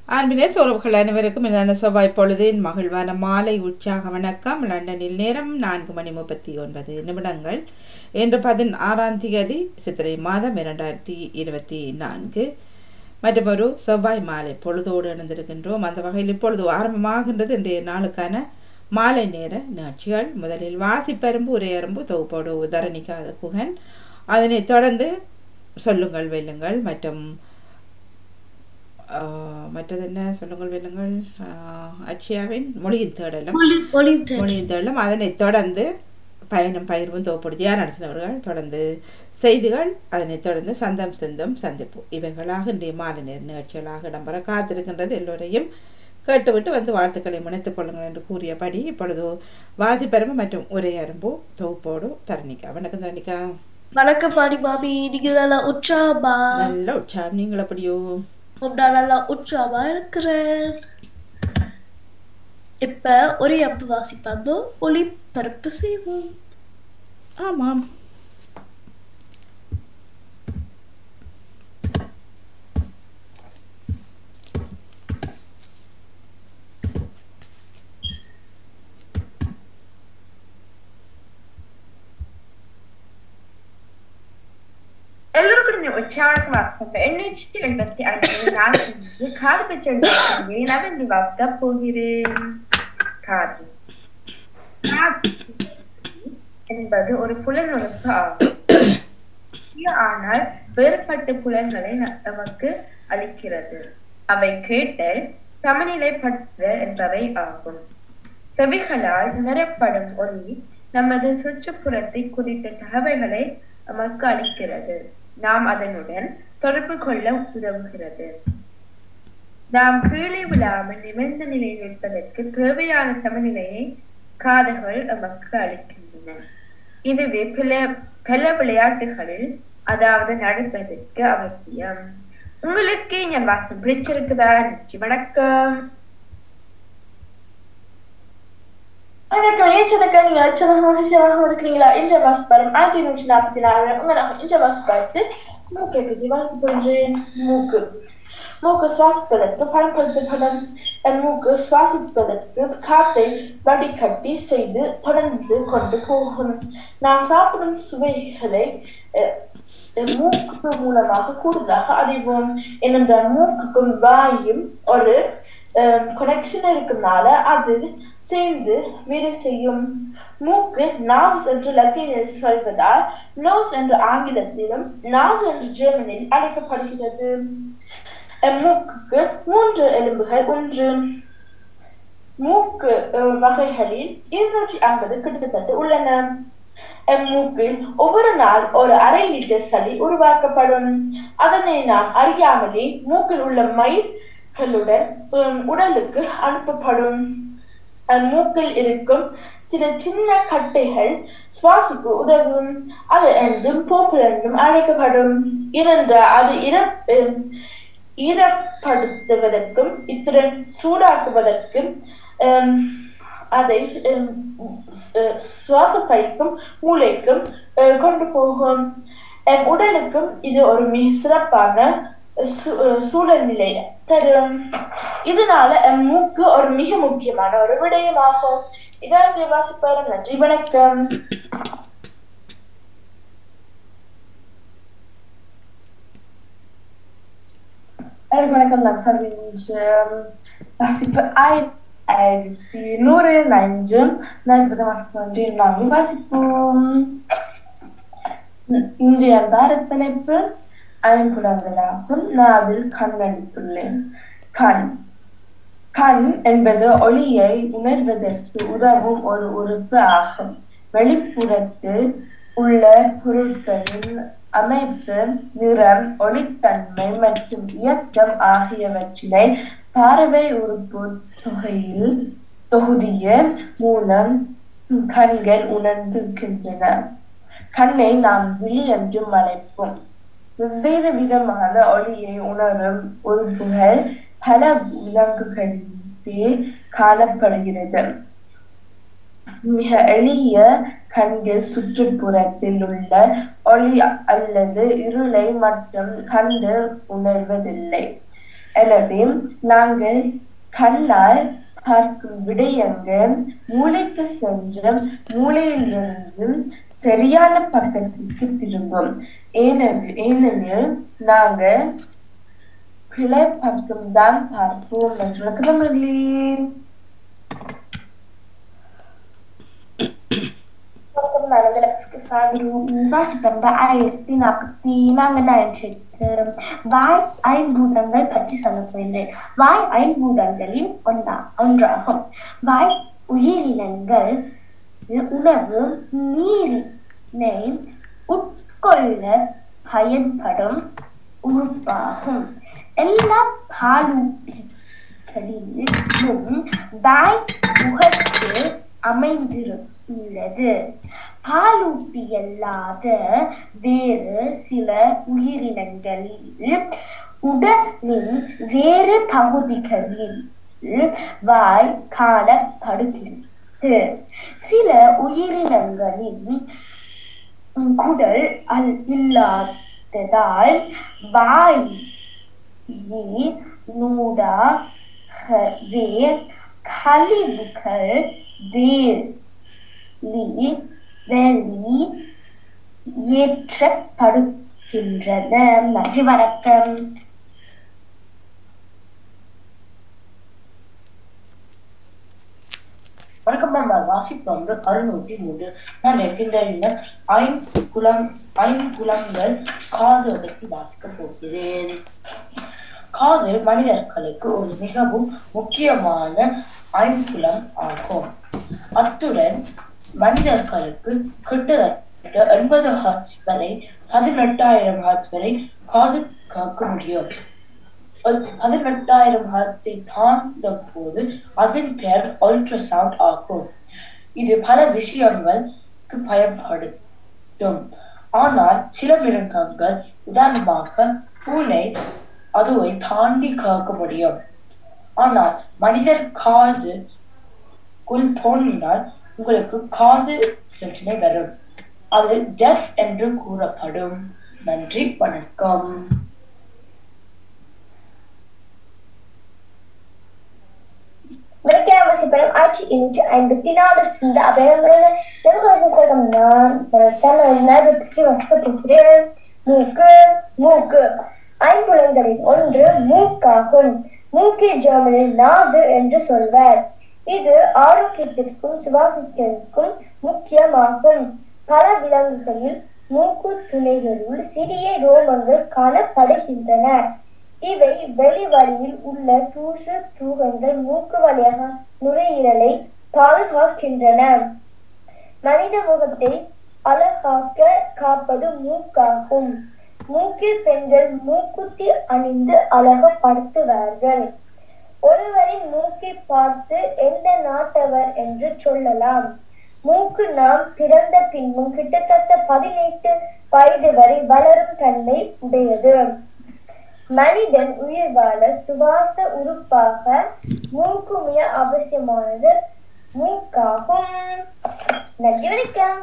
அன்பினே உறவுகள் அனைவருக்கும் இதான செவ்வாய் பொழுதின் மகிழ்வான மாலை உற்சாக வணக்கம் லண்டனில் நேரம் நான்கு மணி முப்பத்தி ஒன்பது நிமிடங்கள் இன்று பதினாறாம் தேதி சித்திரை மாதம் இரண்டாயிரத்தி இருபத்தி நான்கு மற்றும் ஒரு செவ்வாய் மாலை பொழுதோடு இணைந்திருக்கின்றோம் அந்த வகையில் இப்பொழுது ஆரம்பமாகின்றது இன்றைய நாளுக்கான மாலை நேர நிகழ்ச்சிகள் முதலில் வாசிப்பரும்பு உரையரும்பு தொகுப்போடு உதரணிக்காத குகன் அதனைத் தொடர்ந்து சொல்லுங்கள் வெல்லுங்கள் மற்றும் ஆஹ், மற்றது என்ன சொல்லுங்கள் வெல்லுங்கள் ஆஹ், அட்சியாவின் மொழியின் தேடலும் மொழியின் தேடலும் அதனைத் தொடர்ந்து பயணம் பயிர்வும் தொகுப்போடு ஜியா நடத்தினவர்கள் தொடர்ந்து செய்திகள் அதனைத் தொடர்ந்து சந்தம் சிந்தம் சந்திப்பு இவைகளாக இன்றைய மாலை நேர நிகழ்ச்சிகளாக இடம்பெற காத்திருக்கின்றது எல்லோரையும் கேட்டுவிட்டு வந்து வாழ்த்துக்களை முனைத்துக் கொள்ளுங்கள் என்று கூறியபடி இப்பொழுது வாசிப்பெரும்பு மற்றும் உரையரும்பு தொகுப்போடு தரணிக்கா வணக்கம் தரணிக்கா வணக்கம் பாடி பாபி நீங்க நல்லா உற்சாகமா நல்ல உற்சாகம் நீங்கள் எப்படியோ நான் நல்லா உற்சாகமா இருக்கிறேன் இப்ப ஒரு அம்பு வாசிப்பாங்க ஒளி பரப்பு செய்வோம் ஆமாம் ಎಲ್ಲರಿಗೂ உற்சாகமாக எண்ணூற்றி எண்பத்தி ஐந்து நான் இன்று காது பெற்றேன் அதன் வாக்க போகிறேன் காது காது என்பது ஒரு புலனுறுப்பு ஆகும் ஆனால் வேறுபட்ட புலன்களை ந- நமக்கு அளிக்கிறது அவை கேட்டல் சமநிலைப்படுத்துதல் என்பவை ஆகும் செவிகளால் உணரப்படும் ஒளி நமது சுற்றுப்புறத்தை குறித்த தகவல்களை நமக்கு அளிக்கிறது நாம் அதனுடன் தொடர்பு கொள்ள உதவுகிறது நாம் கீழே விழாமல் நிமிர்ந்த நிலையில் இருப்பதற்கு தேவையான சமநிலையை காதுகள் நமக்கு அளிக்கின்றன இதுவே பல பல விளையாட்டுகளில் அதாவது நடப்பதற்கு அவசியம் உங்களுக்கு என் வாசம் பிடிச்சிருக்குதா நன்றி வணக்கம் வணக்கம் ஏன் சொன்னக்கா நீங்க அச்சமாக சேவாக இருக்கிறீங்களா இந்த வாசிப்பாளம் ஆயிரத்தி நூற்றி நாற்பத்தி நாலு உங்களுக்கு இந்த வாசிப்பாட்டு மூக்கை பற்றி வாழ்த்து போன்றேன் மூக்கு மூக்கு சுவாசிப்பதற்கு பயன்படுத்தப்படும் அஹ், மூக்கு சுவாசிப்பதற்கு காத்தை வடிகட்டி செய்து தொடர்ந்து கொண்டு போகும் நாம் சாப்பிடும் சுவைகளை அஹ், அஹ், மூக்கு மூலமாக கூடுதலாக அறிவோம் ஏனென்றால் மூக்குக்கும் வாயும் ஒரு கனெக்ஷன் இருக்கனால அது சேர்ந்து வேலை செய்யும் மூக்கு நாஸ் என்று லத்தீனில் சொல்வதால் நோஸ் என்று ஆங்கிலத்திலும் நாஸ் என்று ஜெர்மனில் அழைக்கப்படுகிறது அஹ் மூக்குக்கு மூன்று எலும்புகள் ஒன்று மூக்கு அஹ், வகைகளில் இருநூற்றி ஐம்பது கிட்டத்தட்ட உள்ளன அஹ் மூக்கில் ஒவ்வொரு நாள் ஒரு அரை லிட்டர் சளி உருவாக்கப்படும் அதனை நாம் அறியாமலே மூக்கில் உள்ள மயிர்களுடன் ஹம், உடலுக்கு அனுப்பப்படும் அஹ் மூக்கில் இருக்கும் சில சின்ன கட்டைகள் சுவாசிக்க உதவும் அது என்றும் போக்கு என்றும் அழைக்கப்படும் இரண்டு அது இறப்பு ஈரப்படுத்துவதற்கும் இத்துடன் சூடாக்குவதற்கும் ஹம், அதை ஹம், சு- சுவாச பைக்கும் மூளைக்கும் அஹ், கொண்டு போகும் என் உடலுக்கும் இது ஒரு மிக சிறப்பான சு- அஹ், சூழல்நிலை தரும் இதனால என் மூக்கு ஒரு மிக முக்கியமான ஒரு விடயமாகும் இதான் வாசிப்பாரு நன்றி வணக்கம் Hey, வணக்கம் நான் சர்வீஸ் வாசிப்பு ஆயிரத்தி நூறு நஞ்சு நான் இப்பதான் வாசிப்பு வந்து நாங்கள் வாசிப்போம் இன்றைய தார தலைப்பு ஐம்புலங்களாகும் நான் அதில் கண்ணடித்துள்ளேன் கண் கண் என்பது ஒளியை உணர்வதற்கு உதவும் ஒரு உறுப்பு ஆகும் வெளிப்புறத்தில் உள்ள பொருட்களின் அமைப்பு நிறம் ஒளித்தன்மை மற்றும் இயக்கம் ஆகியவற்றினை பார்வை உறுப்பு தொகையில் தொகுதியின் மூலம் கண்கள் உணர்ந்திருக்கின்றன கண்ணை நாம் விழி என்றும் அழைப்போம் வெவ்வேறு விதமான ஒளியை உணரும் உறுப்புகள் பல விலங்குகளிலே காணப்படுகிறது மிக எளிய கண்கள் சுற்றுப்புறத்தில் உள்ள ஒளி அல்லது இருளை மட்டும் கண்டு உணர்வதில்லை எனவே நாங்கள் கண்ணால் பார்க்கும் விடயங்கள் மூளைக்கு சென்று மூளையிலிருந்து சரியான பக்கத்திற்கு திரும்பும் ஏனெனில் ஏனெனில் நாங்கள் பிழை பக்கம் தான் பார்ப்போம் என்று தமிழர்களே வாசிப்பந்த ஆயிரத்தி நாற்பத்தி நான்கு நாயிரத்து வாய் ஐம்பூதங்கள் பற்றி சொல்ல போகின்றேன் வாய் ஐம்பூதங்களில் ஒன்றா ஒன்றாகும் வாய் உயிரினங்கள் உணவு நீரினை உட்கொள்ள பயன்படும் உறுப்பாகும் எல்லா பாலூட்டிகளிலும் வாய் முகத்து அமைந்திருக்கிறது பாலூட்டி அல்லாத வேறு சில உயிரினங்களில் உடலின் வேறு பகுதிகளில் வாய் காணப்படுகிறது சில உயிரினங்களின் குடல் அல் இல்லாததால் வாய் நூடாகவே கழிவுகள் வேலி வெளி ஏற்றப்படுகின்றன நன்றி வணக்கம் வணக்கம் நான் வாசிப்பு வந்து அறுநூற்றி மூன்று நான் இருக்கின்ற ஐங்குளம் ஐங்குளங்கள் காது பற்றி வாசிக்க போகிறேன் காது மனிதர்களுக்கு ஒரு மிகவும் முக்கியமான ஐங்குளம் ஆகும் அத்துடன் மனிதர்களுக்கு கிட்டத்தட்ட எண்பது ஹார்ட்ஸ் வரை பதினெட்டாயிரம் ஹார்ட்ஸ் வரை காது காக்க முடியும் பதினெட்டாயிரம் ஹார்ட்ஸை தாண்டும் போது அதன் பெயர் அல்ட்ராசவுண்ட் ஆகும் இது பல விஷயங்களுக்கு பயன்படுத்தும் ஆனால் சில மிருகங்கள் உதாரணமாக பூனை அதுவை தாண்டி காக்க முடியும் ஆனால் மனிதர் காது குள் தோன்றினால் உங்களுக்கு காது பிரச்சனை வரும் அது டெஃப் என்று கூறப்படும் நன்றி வணக்கம் விளக்கிய அவசியப்படும் ஆட்சி இன்று ஐம்பத்தி நாலு சிந்த அபயங்களில் நிர்வாகம் நான் பற்றி வசிக்கப்பட்டிருக்கிறேன் மூக்கு மூக்கு ஐம்புலங்களில் ஒன்று மூக்காகும் மூக்கை ஜெர்மனில் நாது என்று சொல்வர் இது ஆரோக்கியத்திற்கும் சுவாசிக்கிறதுக்கும் முக்கியமாகும் பல விலங்குகளில் மூக்கு துணைகளுள் சிறிய ரோமங்கள் காணப்படுகின்றன இவை வெளி வழியில் உள்ள தூசு தூகங்கள் மூக்கு வழியாக நுரையீரலை பாதுகாக்கின்றன மனித முகத்தை அழகாக்க காப்பது மூக்காகும் மூக்கில் பெண்கள் மூக்குத்தி அணிந்து அழகுபடுத்துவார்கள் ஒருவரின் மூக்கை பார்த்து எந்த நாட்டவர் என்று சொல்லலாம் மூக்கு நாம் பிறந்த பின்பும் கிட்டத்தட்ட பதினெட்டு வயது வரை வளரும் தன்மை உடையது மனிதன் உயிர் வாழ சுவாச உறுப்பாக மூக்கு மிக அவசியமானது மூக்காகும் நன்றி வணக்கம்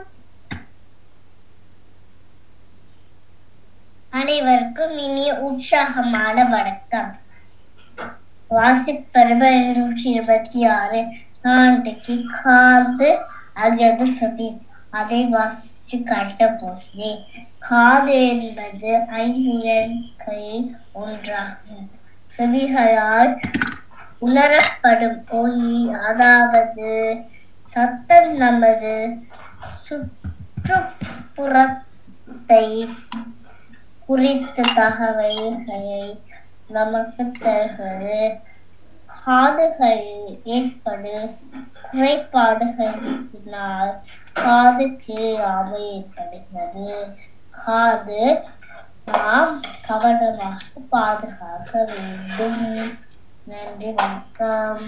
அனைவருக்கும் இனிய உற்சாகமான வணக்கம் வாசிப்பருவ இருநூற்றி இருபத்தி ஆறு நான்கைக்கு காது அகது செவி அதை வாசிச்சு காட்ட போகிறேன் காது என்பது ஐங்கை ஒன்றாகும் செவிகளால் உணரப்படும் ஒலி அதாவது சத்தம் நமது சுற்றுப்புறத்தை குறித்த தகவல்களை நமக்கு தருகிறது காதுகளில் ஏற்படும் குறைபாடுகளினால் காது கீழாமை ஏற்படுகிறது காது நாம் கவனமாக பாதுகாக்க வேண்டும் நன்றி வணக்கம்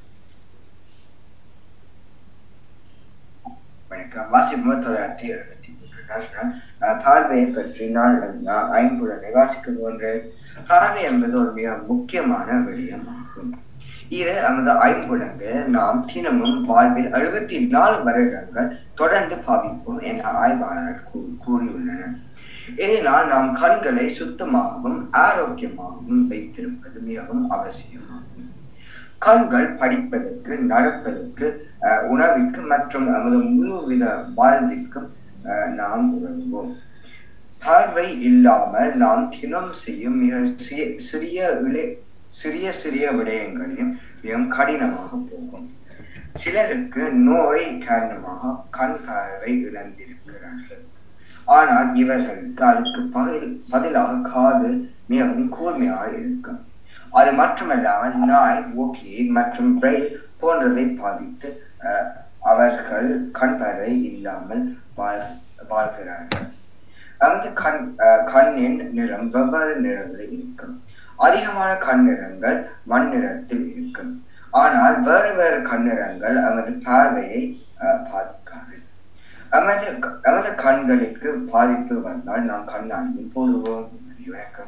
வணக்கம் வாசிப்பு தொள்ளாயிரத்தி எழுபத்தி மூன்று நான் பார்வையை பற்றி நான் நான் ஐம்புலனை வாசிக்க போன்றேன் பார்வை என்பது ஒரு மிக முக்கியமான விடயமாகும் இது நமது ஐம்புலங்கள் நாம் தினமும் வாழ்வில் எழுபத்தி நாலு வருடங்கள் தொடர்ந்து பாவிப்போம் என ஆய்வாளர்கள் கூ- கூறியுள்ளனர் இதனால் நாம் கண்களை சுத்தமாகவும் ஆரோக்கியமாகவும் வைத்திருப்பது மிகவும் அவசியமாகும் கண்கள் படிப்பதற்கு நடப்பதற்கு அஹ், உணவிற்கு மற்றும் நமது முழுவித வாழ்விற்கும் அஹ், நாம் உதவுவோம் பார்வை இல்லாமல் நாம் தினம் செய்யும் மிக சி- சிறிய இளை சிறிய சிறிய விடயங்களையும் மிகவும் கடினமாக போகும் சிலருக்கு நோய் காரணமாக கண் பார்வை இழந்திருக்கிறார்கள் ஆனால் இவர்களுக்கு அதுக்கு பதில் பதிலாக காது மிகவும் கூர்மையாக இருக்கும் அது மட்டுமல்லாமல் நாய் ஓகே மற்றும் பிரெயில் போன்றதை பாதித்து அஹ், அவர்கள் கண் பார்வை இல்லாமல் வாழ் வாழ்கிறார்கள் அந்த கண் அஹ், கண்ணின் நிறம் வெவ்வேறு நிறங்களில் இருக்கும் அதிகமான கண் நிறங்கள் மண் நிறத்தில் இருக்கும் ஆனால் வேறு வேறு கண் நிறங்கள் நமது பார்வையை அஹ், பாதிக்காது நமது நமது கண்களுக்கு பாதிப்பு வந்தால் நாம் கண்ணாடியில் போடுவோம் நன்றி, வணக்கம்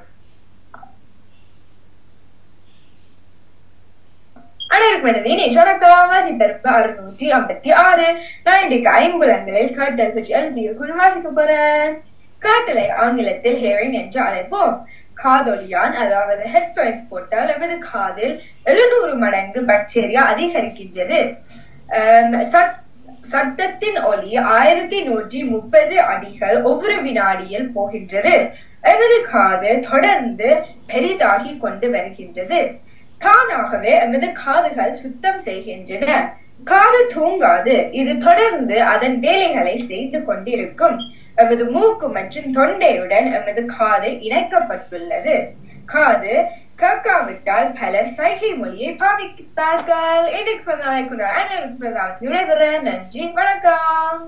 அனைவருக்கும் எனது இணைய வணக்கம் வாசிப்பருப்பு அறுநூற்றி ஐம்பத்தி ஆறு நான் இன்றைக்கு ஐம்புலங்களில் கட்டல் பற்றி எழுதிய வாசிக்க போறேன் கட்டளை ஆங்கிலத்தில் ஹேரிங் என்று அழைப்போம் காதொலியான் அதாவது ஹெட்போன்ஸ் போட்டால் நமது காதில் எழுநூறு மடங்கு பாக்டீரியா அதிகரிக்கின்றது ஆம், சத்- சத்தத்தின் ஒலி ஆயிரத்தி நூற்றி முப்பது அடிகள் ஒவ்வொரு வினாடியில் போகின்றது எமது காது தொடர்ந்து பெரிதாகி கொண்டு வருகின்றது தானாகவே எமது காதுகள் சுத்தம் செய்கின்றன காது தூங்காது இது தொடர்ந்து அதன் வேலைகளை செய்து கொண்டிருக்கும் எமது மூக்கு மற்றும் தொண்டையுடன் எமது காது இணைக்கப்பட்டுள்ளது காது கேட்காவிட்டால் பலர் சைகை மொழியை பாவித்தார்கள் எனக்கு பிரதான அனைவருக்கு பிரதானத்தில் விடைபெற நன்றி வணக்கம்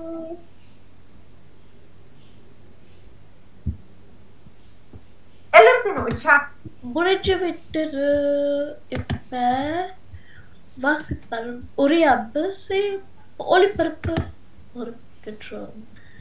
எல்லாருக்கும் உற்சா முடிச்சு விட்டுரு இப்ப வாசிப்பர் ஒரே அபசி ஒளிபரப்பு ஒரு பெற்றோம்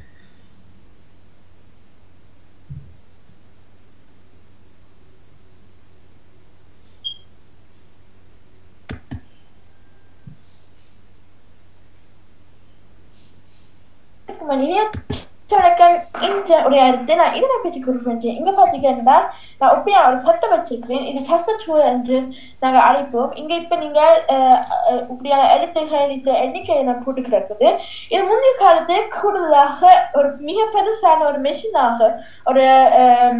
மணியே வணக்கம் இந்த உரையாடுத்து நான் இதனை பற்றி குறிப்பிட்டேன் இங்க பாத்தீங்கன்னா நான் உப்பையா ஒரு கட்டை வச்சிருக்கிறேன் இது சசச்சூர் என்று நாங்க அழைப்போம் இங்க இப்ப நீங்க அஹ், அஹ், இப்படியான எழுத்துகள் இந்த எண்ணிக்கை நான் போட்டு கிடக்குது இது முந்தைய காலத்து கூடுதலாக ஒரு மிக பெருசான ஒரு மெஷினாக ஒரு அஹ்,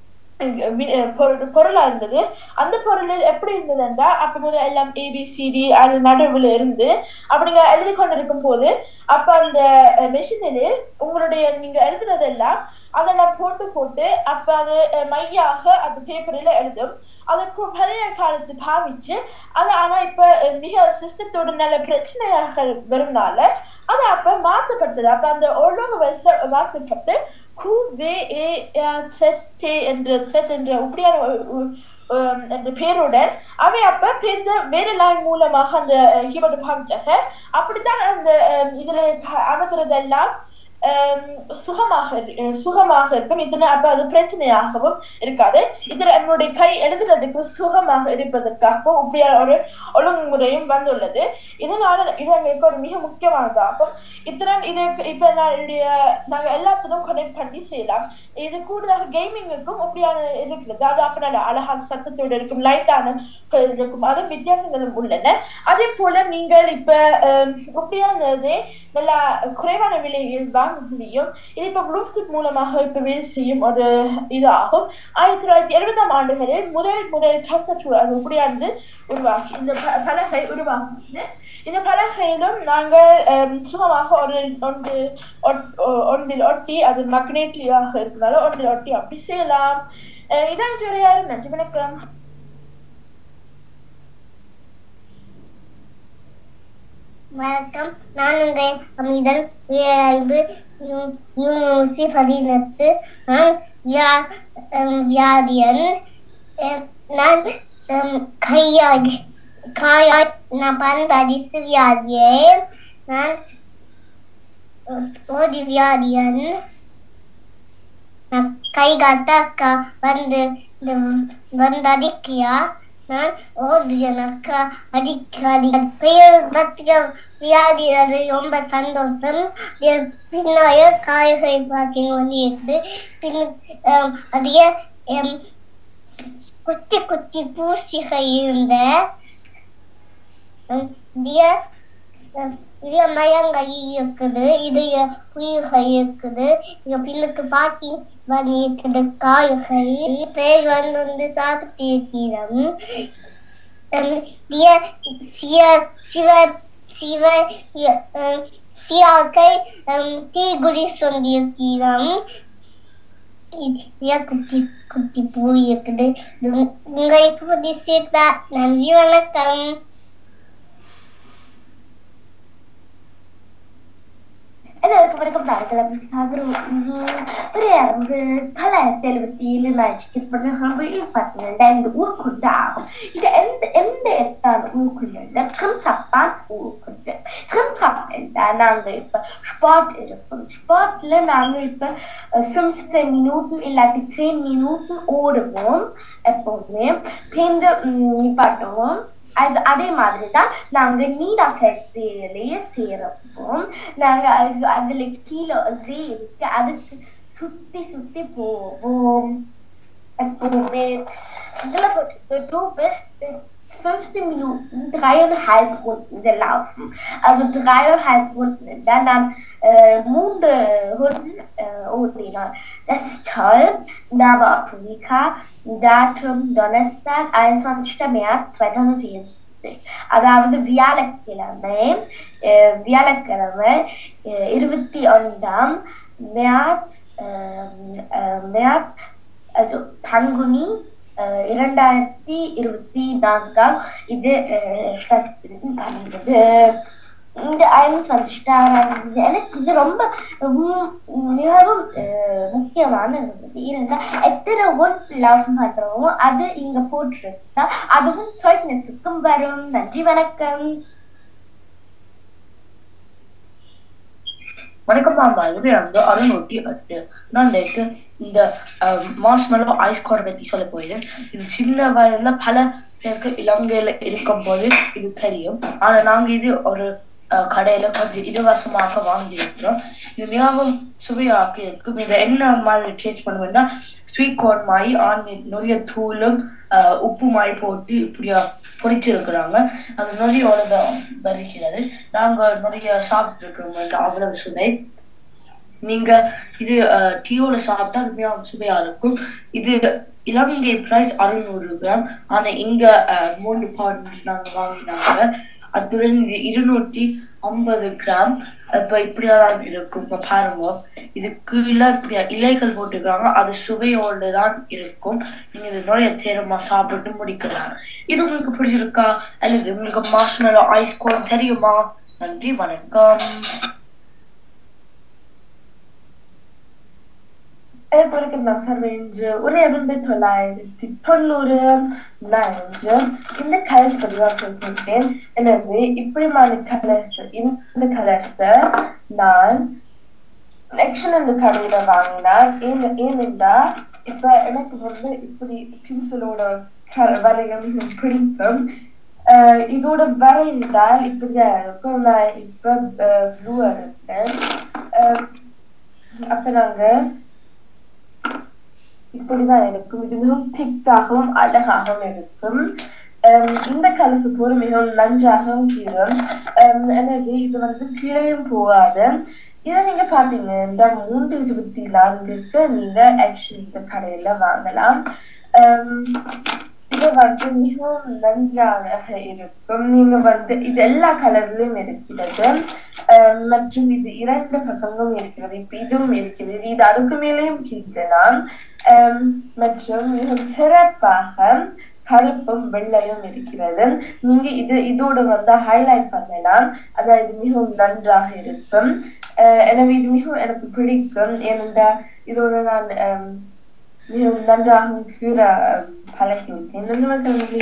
வி- அஹ் பொருள் பொருளா இருந்தது அந்த பொருள் எப்படி இருந்ததுன்றா அப்ப முதல்ல எல்லாம் ஏபிசிடி அது நடுவில் இருந்து அப்படிங்க எழுதி கொண்டிருக்கும் போது அப்ப அந்த மெஷினில் உங்களுடைய நீங்க எழுதுனதெல்லாம் அதெல்லாம் போட்டு போட்டு அப்ப அது அஹ், மையாக அந்த பேப்பரில் எழுதும் அதுக்கு பழைய காலத்து பாவிச்சு அது ஆனா இப்ப அஹ், மிக சிஸ்டத்தோட நல்ல பிரச்சனையாக வரும்னால அது அப்ப மாற்றப்பட்டது அப்ப அந்த ஒழுங்கு வரிசை மாற்றப்பட்டு கு வே ஏ செட் என்ற செட் என்ற இப்படியான ஒரு- ஒரு- ஒரு- என்ற பேருடன் அவை அப்ப பிறந்த வேறு லைன் மூலமாக அந்த கீபோர்டு பாவிச்சாங்க அப்படித்தான் அந்த அஹ், இதுல க- அமர்த்துறதெல்லாம் அஹ், சுகமாக இரு- அஹ், சுகமாக இருக்கும் இதுல அப்ப அது பிரச்சனையாகவும் இருக்காது இதுல என்னுடைய கை எழுதுறதுக்கு சுகமாக இருப்பதற்காகவும் இப்படியான ஒரு ஒழுங்குமுறையும் வந்துள்ளது இதனால இது எங்களுக்கு ஒரு மிக முக்கியமானதாகும் இத்துடன் இது இப்ப நான் என்னுடைய நாங்க எல்லாத்திலும் கனெக்ட் பண்ணி செய்யலாம் இது கூடுதலாக கேமிங்குக்கும் அப்படியான இது இருக்கிறது அது அப்ப நல்ல அழகான சத்தத்தோடு இருக்கும் லைட்டான இருக்கும் அது வித்தியாசங்களும் உள்ளன அதே போல நீங்கள் இப்ப அஹ், இப்படியானது நல்லா குறைவான விலையில் வாங்க முடியும் இது இப்ப ப்ளூடூத் மூலமாக இப்ப வேலை செய்யும் ஒரு இது ஆகும் ஆயிரத்தி தொள்ளாயிரத்தி எழுபதாம் ஆண்டுகளில் முதல் முதல் கசட்டு அது இப்படியானது உருவாகி இந்த ப- பலகை உருவாகினது இந்த பலகையிலும் நாங்கள் அஹ், சுகமாக ஒரு ஒன்று ஒட்- ஒ- ஒன்றில் ஒட்டி அது மக்னேட்டியாக இருக்கிறதால ஒன்றில் ஒட்டி அப்படி செய்யலாம் அஹ், இதான் தெரியாது நன்றி வணக்கம் வணக்கம் நான் உங்கள் அமிதன் இயல்பு யூனிவர்சி பதினெட்டு நான் யா- ஹம், வியாதியன் அஹ், நான் ஹம், கையாடி காயா நான் பண்படிசு வியாதியை நான் அஹ், ஓடி வியாதியன் நான் கை காத்தாக்கா வந்து இந்த வந்தடிக்கியா நான் ஓதியனக்கா அடிக்கடி பெயர் கத்துக்க வியாதி அது ரொம்ப சந்தோஷம் என் பின்னாய காய்கறி பாக்கி வந்து இருக்குது பின் ஆம், அதிக ஆம், குட்டி குட்டி பூசிகள் இருந்த ஆம், இதிய ஆம், இதிய மரங்கள் இருக்குது இதிய புயல்கள் இருக்குது இங்க பின்னுக்கு பாக்கி வந்து இருக்குது காய்கள் பேர் வந்து வந்து சாப்பிட்டு இருக்கிறோம் இதிய சிய சிவ சிவ ஆம், சியாக்கள் ஆம், தீகுடி சொல்லியிருக்கிறோம் இதிய குட்டி குட்டி பூ இருக்குது இது உங்களுக்கு பிடிச்சிருந்தா நன்றி வணக்கம் எல்லாருக்கும் வணக்கம் தாரகலம் சாகரம் ஒரு தொள்ளாயிரத்தி எழுபத்தி ஏழு ஞாயிற்றுக்கிழமை பத்தினெண்டு ஊருக்குண்டு ஆகும் இது எந்த எந்த இடத்தான ஊருக்குள்ள ட்ரிம்சப்பான் ஊருக்குண்டு ட்ரிம்சப் என்றால் நாங்கள் இப்போ ஸ்பாட் இருக்கும் ஸ்பாட்ல நாங்கள் இப்போ ஃபிஃப்டீன் மினிட்டும் இல்லாட்டி டென் மினிட்டும் ஓடுவோம் எப்போவுமே பிந்து நிப்பாட்டுவோம் அது அதே மாதிரி தான் நாங்க நீடாக்கட்சியிலேயே சேரப்போம் நாங்க அது அதுல கீழே சே இருக்கு அதுக்கு சுத்தி சுத்தி போவோம் எப்பவுமே இதுல போட்டு du bist in 15 Minuten dreieinhalb Runden gelaufen. Also dreieinhalb Runden. Dann dann äh, Munde Runden äh, Odina. Das ist toll. Name-Aponika. Datum Donnerstag, 21. März 2024. அதாவது வியாழக்கிழமை அஹ், வியாழக்கிழமை அஹ், இருபத்தி ஒன்றாம் மேர்ச் அஹ், அஹ், மேர்ச் also பங்குனி அஹ், இரண்டாயிரத்தி இருபத்தி நான்காம் இது அஹ், stattfinden பண்ணுறது இந்த ஐம்பது எனக்கு இது ரொம்ப உம், மிகவும் அஹ், முக்கியமான இருந்தது இருந்தால் எத்தனை ஒன் லாபம் பண்றோமோ அது இங்க போட்டிருக்கா அதுவும் சொய்னஸுக்கும் வரும் நன்றி வணக்கம் வணக்கம் மாமா இது வந்து அறுநூற்றி எட்டு நான் நேற்று இந்த மாஸ்மெலோ ஐஸ் கோடை பற்றி சொல்ல போயிடுறேன் இது சின்ன வயதுல பல பேருக்கு இலங்கையில இருக்கும்போது இது தெரியும் ஆனா நாங்க இது ஒரு அஹ், கடையில கொஞ்சம் இலவசமாக வாங்கியிருக்கிறோம் இது மிகவும் சுவையாக இருக்கும் இதை என்ன மாதிரி டேஸ்ட் பண்ணுவேன்னா ஸ்வீட் கார்ன் மாதிரி ஆன் நிறைய தூளும் அஹ், உப்பு மாதிரி போட்டு இப்படியா பொரிச்சிருக்கிறாங்க அது நொடியோட வ- வருகிறது நாங்க நிறைய சாப்பிட்டு இருக்கிறோம் அவ்வளவு சுவை நீங்க இது டீயோட சாப்பிட்டா அது மிகவும் சுவையா இருக்கும் இது இலங்கை பிரைஸ் அறுநூறு கிராம் ஆனா இங்க அஹ், மூணு பவுண்ட் நாங்க வாங்கினாங்க அத்துடன் இது இருநூற்றி ஐம்பது கிராம் இப்ப இப்படியாதான் இருக்கும் இப்ப பாருங்க இது கீழே இப்படியா இலைகள் போட்டுக்கிறாங்க அது சுவையோடு தான் இருக்கும் நீங்க இது நிறைய தேரமா சாப்பிட்டு முடிக்கலாம் இது உங்களுக்கு பிடிச்சிருக்கா அல்லது உங்களுக்கு மாஸ்மெலோ ஐஸ் கோன் தெரியுமா நன்றி வணக்கம் ஏற்படுக்கும் நசரேஞ்சு ஒரே இரண்டு தொள்ளாயிரத்தி தொண்ணூறு நன்று இந்த கலர்ஸ் பற்றி நான் சொல்லிட்டேன் எனவே இப்படிமான கலர்ஸ் இந்த கலர்ஸ் நான் நெக்ஷன் இந்த கடையில வாங்கினான் ஏன் ஏனென்றா இப்ப எனக்கு வந்து இப்படி பென்சிலோட வரைய மிகவும் பிடிக்கும் அஹ் இதோட வரைந்தால் இப்படிதான் இருக்கும் நான் இப்ப ப்ளூ எடுத்தேன் அஹ் அப்ப நாங்க இப்படிதான் இருக்கும் இது மிகவும் திக்காகவும் அழகாகவும் இருக்கும் அஹ் இந்த கலசு போல மிகவும் நன்றாகவும் கீழும் அஹ் எனவே இது வந்து கீழையும் போகாது இதை நீங்க பாத்தீங்க இந்த மூன்று இருபத்தி நான்குக்கு நீங்க ஆக்சுவலி இந்த கடையில வாங்கலாம் அஹ் இது வந்து மிகவும் நன்றாக இருக்கும் நீங்க வந்து இது எல்லா கலர்லயும் இருக்கிறது அஹ் மற்றும் இது இரண்டு பக்கமும் இருக்கிறது இப்ப இதுவும் இருக்கிறது இது அதுக்கு மேலேயும் கிழிக்கலாம் அஹ் மற்றும் மிக சிறப்பாக கருப்பும் வெள்ளையும் இருக்கிறது நீங்க இது இதோட வந்து ஹைலைட் பண்ணலாம் அதாவது மிகவும் நன்றாக இருக்கும் அஹ் எனவே இது மிகவும் எனக்கு பிடிக்கும் ஏனென்றால் இதோட நான் அஹ், மிகவும் நன்றாக கீற பழகிவிட்டேன் நன்றி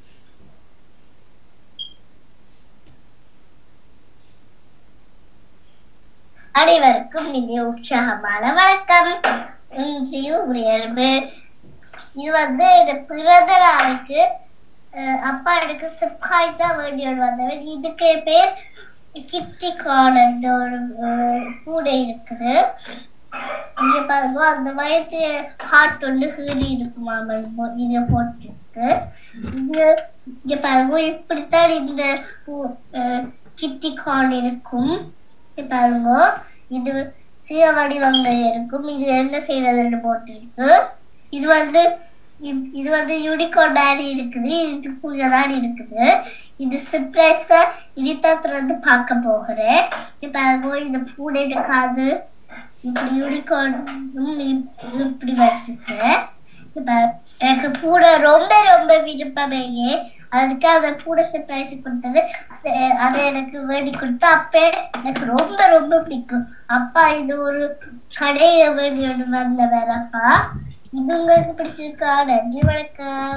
அனைவருக்கும் இனிய உற்சாகமான வணக்கம் இன்றைய உரையரவு இது வந்து இந்த பிறந்த நாளுக்கு அஹ், அப்பா எனக்கு சர்ப்ரைஸா வேண்டி ஒன்று வந்தவன் இதுக்கு பேர் கிப்டி கார்ன் ஒரு அஹ், கூடை இருக்குது இங்க பாருங்க அந்த வயது ஹார்ட் ஒன்று கீறி இருக்குமா இங்க போட்டிருக்கு இங்க இங்க பாருங்க இப்படித்தான் இந்த கிட்டி கார்ன் இருக்கும் இங்க பாருங்க இது சிறிய வடிவங்கள் இருக்கும் இது என்ன செய்யறதுன்னு போட்டிருக்கு இது வந்து இ- இது வந்து யூனிகார்ன் மாதிரி இருக்குது இதுக்குள்ள தான் இருக்குது இது சர்ப்ரைஸா இதைத்தான் திறந்து பார்க்க போகிறேன் இப்ப பாருங்க இந்த பூனை காது இப்படி யூனிகார்னும் இப்படி வச்சிருக்கேன் இப்ப எனக்கு பூனை ரொம்ப ரொம்ப விருப்பமேயே அதுக்கு அந்த பூனை சர்ப்ரைஸ் கொடுத்தது அது- அதை எனக்கு வேண்டி கொடுத்து அப்பே எனக்கு ரொம்ப ரொம்ப பிடிக்கும் அப்பா இது ஒரு கடையை வேண்டி ஒன்று வந்த வேலைப்பா இது உங்களுக்கு பிடிச்சிருக்கா நன்றி வணக்கம்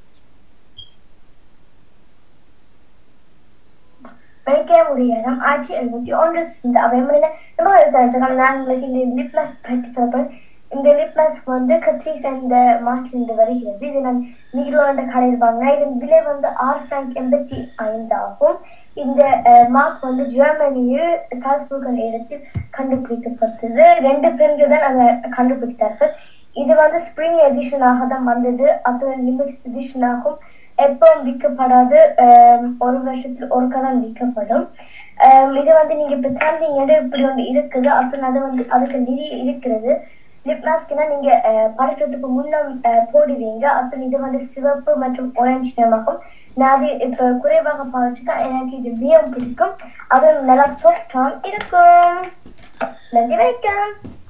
வைக்க முடியாதம் ஆயிரத்தி எழுநூத்தி ஒன்று இந்த அவைமுறையில நம்ம விசாரிச்சிருக்கோம் நான் உங்களுக்கு இந்த லிப் மாஸ்க் பற்றி சொல்றேன் இந்த லிப் மாஸ்க் வந்து கத்ரீஸ் இந்த மார்க்லேருந்து வருகிறது இது நான் நீரோண்ட கடையில் வாங்கினேன் இதன் விலை வந்து ஆறு ஃப்ராங்க் எண்பத்தி ஐந்து ஆகும் இந்த மார்க் வந்து ஜெர்மனியில் சால்ஸ்புர்கன் இடத்தில் கண்டுபிடிக்கப்பட்டது ரெண்டு பெண்கள் தான் அதை கண்டுபிடித்தார்கள் இது வந்து ஸ்ப்ரிங் எடிஷனாக தான் வந்தது அத்துடன் லிமிட் எடிஷனாகும் எப்பவும் விற்கப்படாது ஆம், ஒரு வருஷத்துல ஒருக்கா தான் விற்கப்படும் ஆம், இது வந்து நீங்க இப்ப தந்தீங்கன்னா இப்படி ஒன்று இருக்குது அப்புறம் அது வந்து அதுக்கு நிறைய இருக்கிறது லிப் மாஸ்க்னா நீங்க அஹ், படுக்கிறதுக்கு முன்னம் அஹ், போடுவீங்க அப்புறம் இது வந்து சிவப்பு மற்றும் orange நிறமாகும் நான் அது இப்ப குறைவாக பாவிச்சுட்டா எனக்கு இது மிகவும் பிடிக்கும் அதுவும் நல்லா சாஃப்டாக இருக்கும் நன்றி வணக்கம்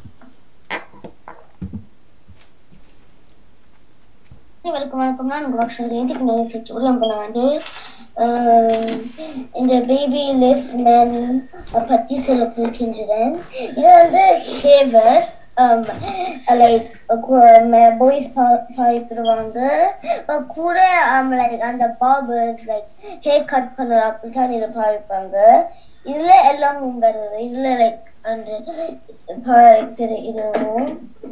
வணக்கம் வணக்கம் நான் உங்கள் பக்ஷன் வீட்டுக்கு நினைச்சு உரியம் பண்ண வந்து ஆஹ், இந்த பேபி லிஸ் மேன் பற்றி சொல்ல போகின்றேன் இது வந்து ஷேவர் லைக் பாய்ஸ் பாய்ப்பிடுவாங்க கூட லைக் அந்த பாபர்ஸ் லைக் ஹேர் கட் பண்ண அப்படித்தான் இதை பாவிப்பாங்க இதுல எல்லாம் வருது இதுல லைக் அந்த பாய்ப்பிடு இதுவும்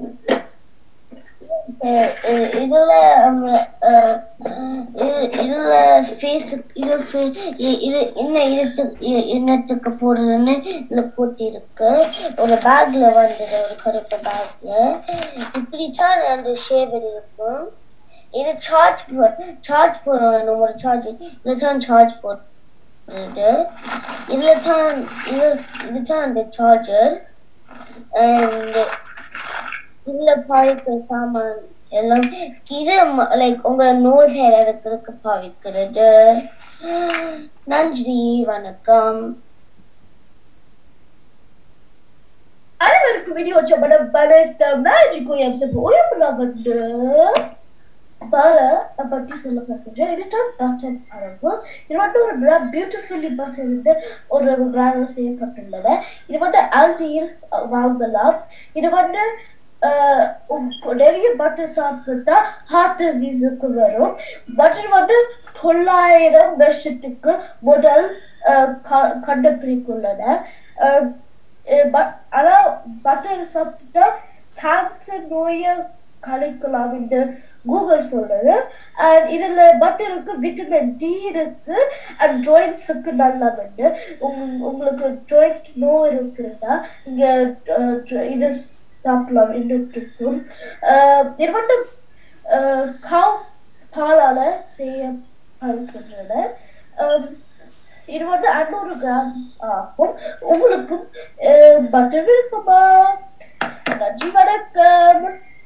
அஹ் அஹ் இதுல அவங்க, அஹ், இது- இதுல ஃபேஸ் இது fa- இ- இது என்ன இதுக்கு என்னத்துக்கு போடுறதுன்னு இதுல போட்டு இருக்கு ஒரு பேக்ல வந்தது ஒரு கருப்பு பேக்ல இப்படித்தான் அந்த ஷேவர் இருக்கும் இது சார்ஜ் சார்ஜ் போடணும் ஒரு சார்ஜ் இதுல தான் சார்ஜ் போடுறது இதுல தான் இது இதுதான் அந்த சார்ஜர் அண்ட் இதுல பாவிக்கிற சாமான் எல்லாம் இது லைக் உங்க நோஸ் ஹேர் இருக்கிறதுக்கு பாவிக்கிறது நன்றி வணக்கம் அனைவருக்கும் வீடியோ சப்பட பலத்த மேஜிக் எம்சப் உயர்வுல வந்து பல பற்றி சொல்ல பார்க்கின்றேன் இதுதான் பட்டன் அளவு இது மட்டும் ஒரு பியூட்டிஃபுல்லி பட்டன் இருந்து ஒரு பிராண்ட் செய்யப்பட்டுள்ளது இது வந்து ஆல்டியில் வாங்கலாம் இது வந்து ஆஹ், உங்க- நிறைய பட்டர் சாப்பிட்டா ஹார்ட் டிசீஸுக்கு வரும் பட்டர் வந்து தொள்ளாயிரம் வருஷத்துக்கு முதல் ஆஹ், க- கண்டுபிடித்துள்ளனர் ஆஹ், அஹ் but- ஆனா பட்டர் சாப்பிட்டா கேன்சர் நோயை கலைக்கலாம் என்று கூகுள் சொல்றது அண்ட் இதுல பட்டருக்கு விட்டமின் டி இருக்கு அண்ட் ஜாயின்ஸுக்கு நல்லது உங்க- உங்களுக்கு ஜாயிண்ட் நோய் இருக்குன்னா இங்க அஹ், ஜ- இது சாப்பிடலாம் என்று இருக்கும் அஹ், இது வந்து கவ் பாலால செய்யப்படுகின்றன அஹ், இது வந்து அறுநூறு கிராம்ஸ் ஆகும் உங்களுக்கும் பட்டர் விருப்பமா நன்றி வணக்கம்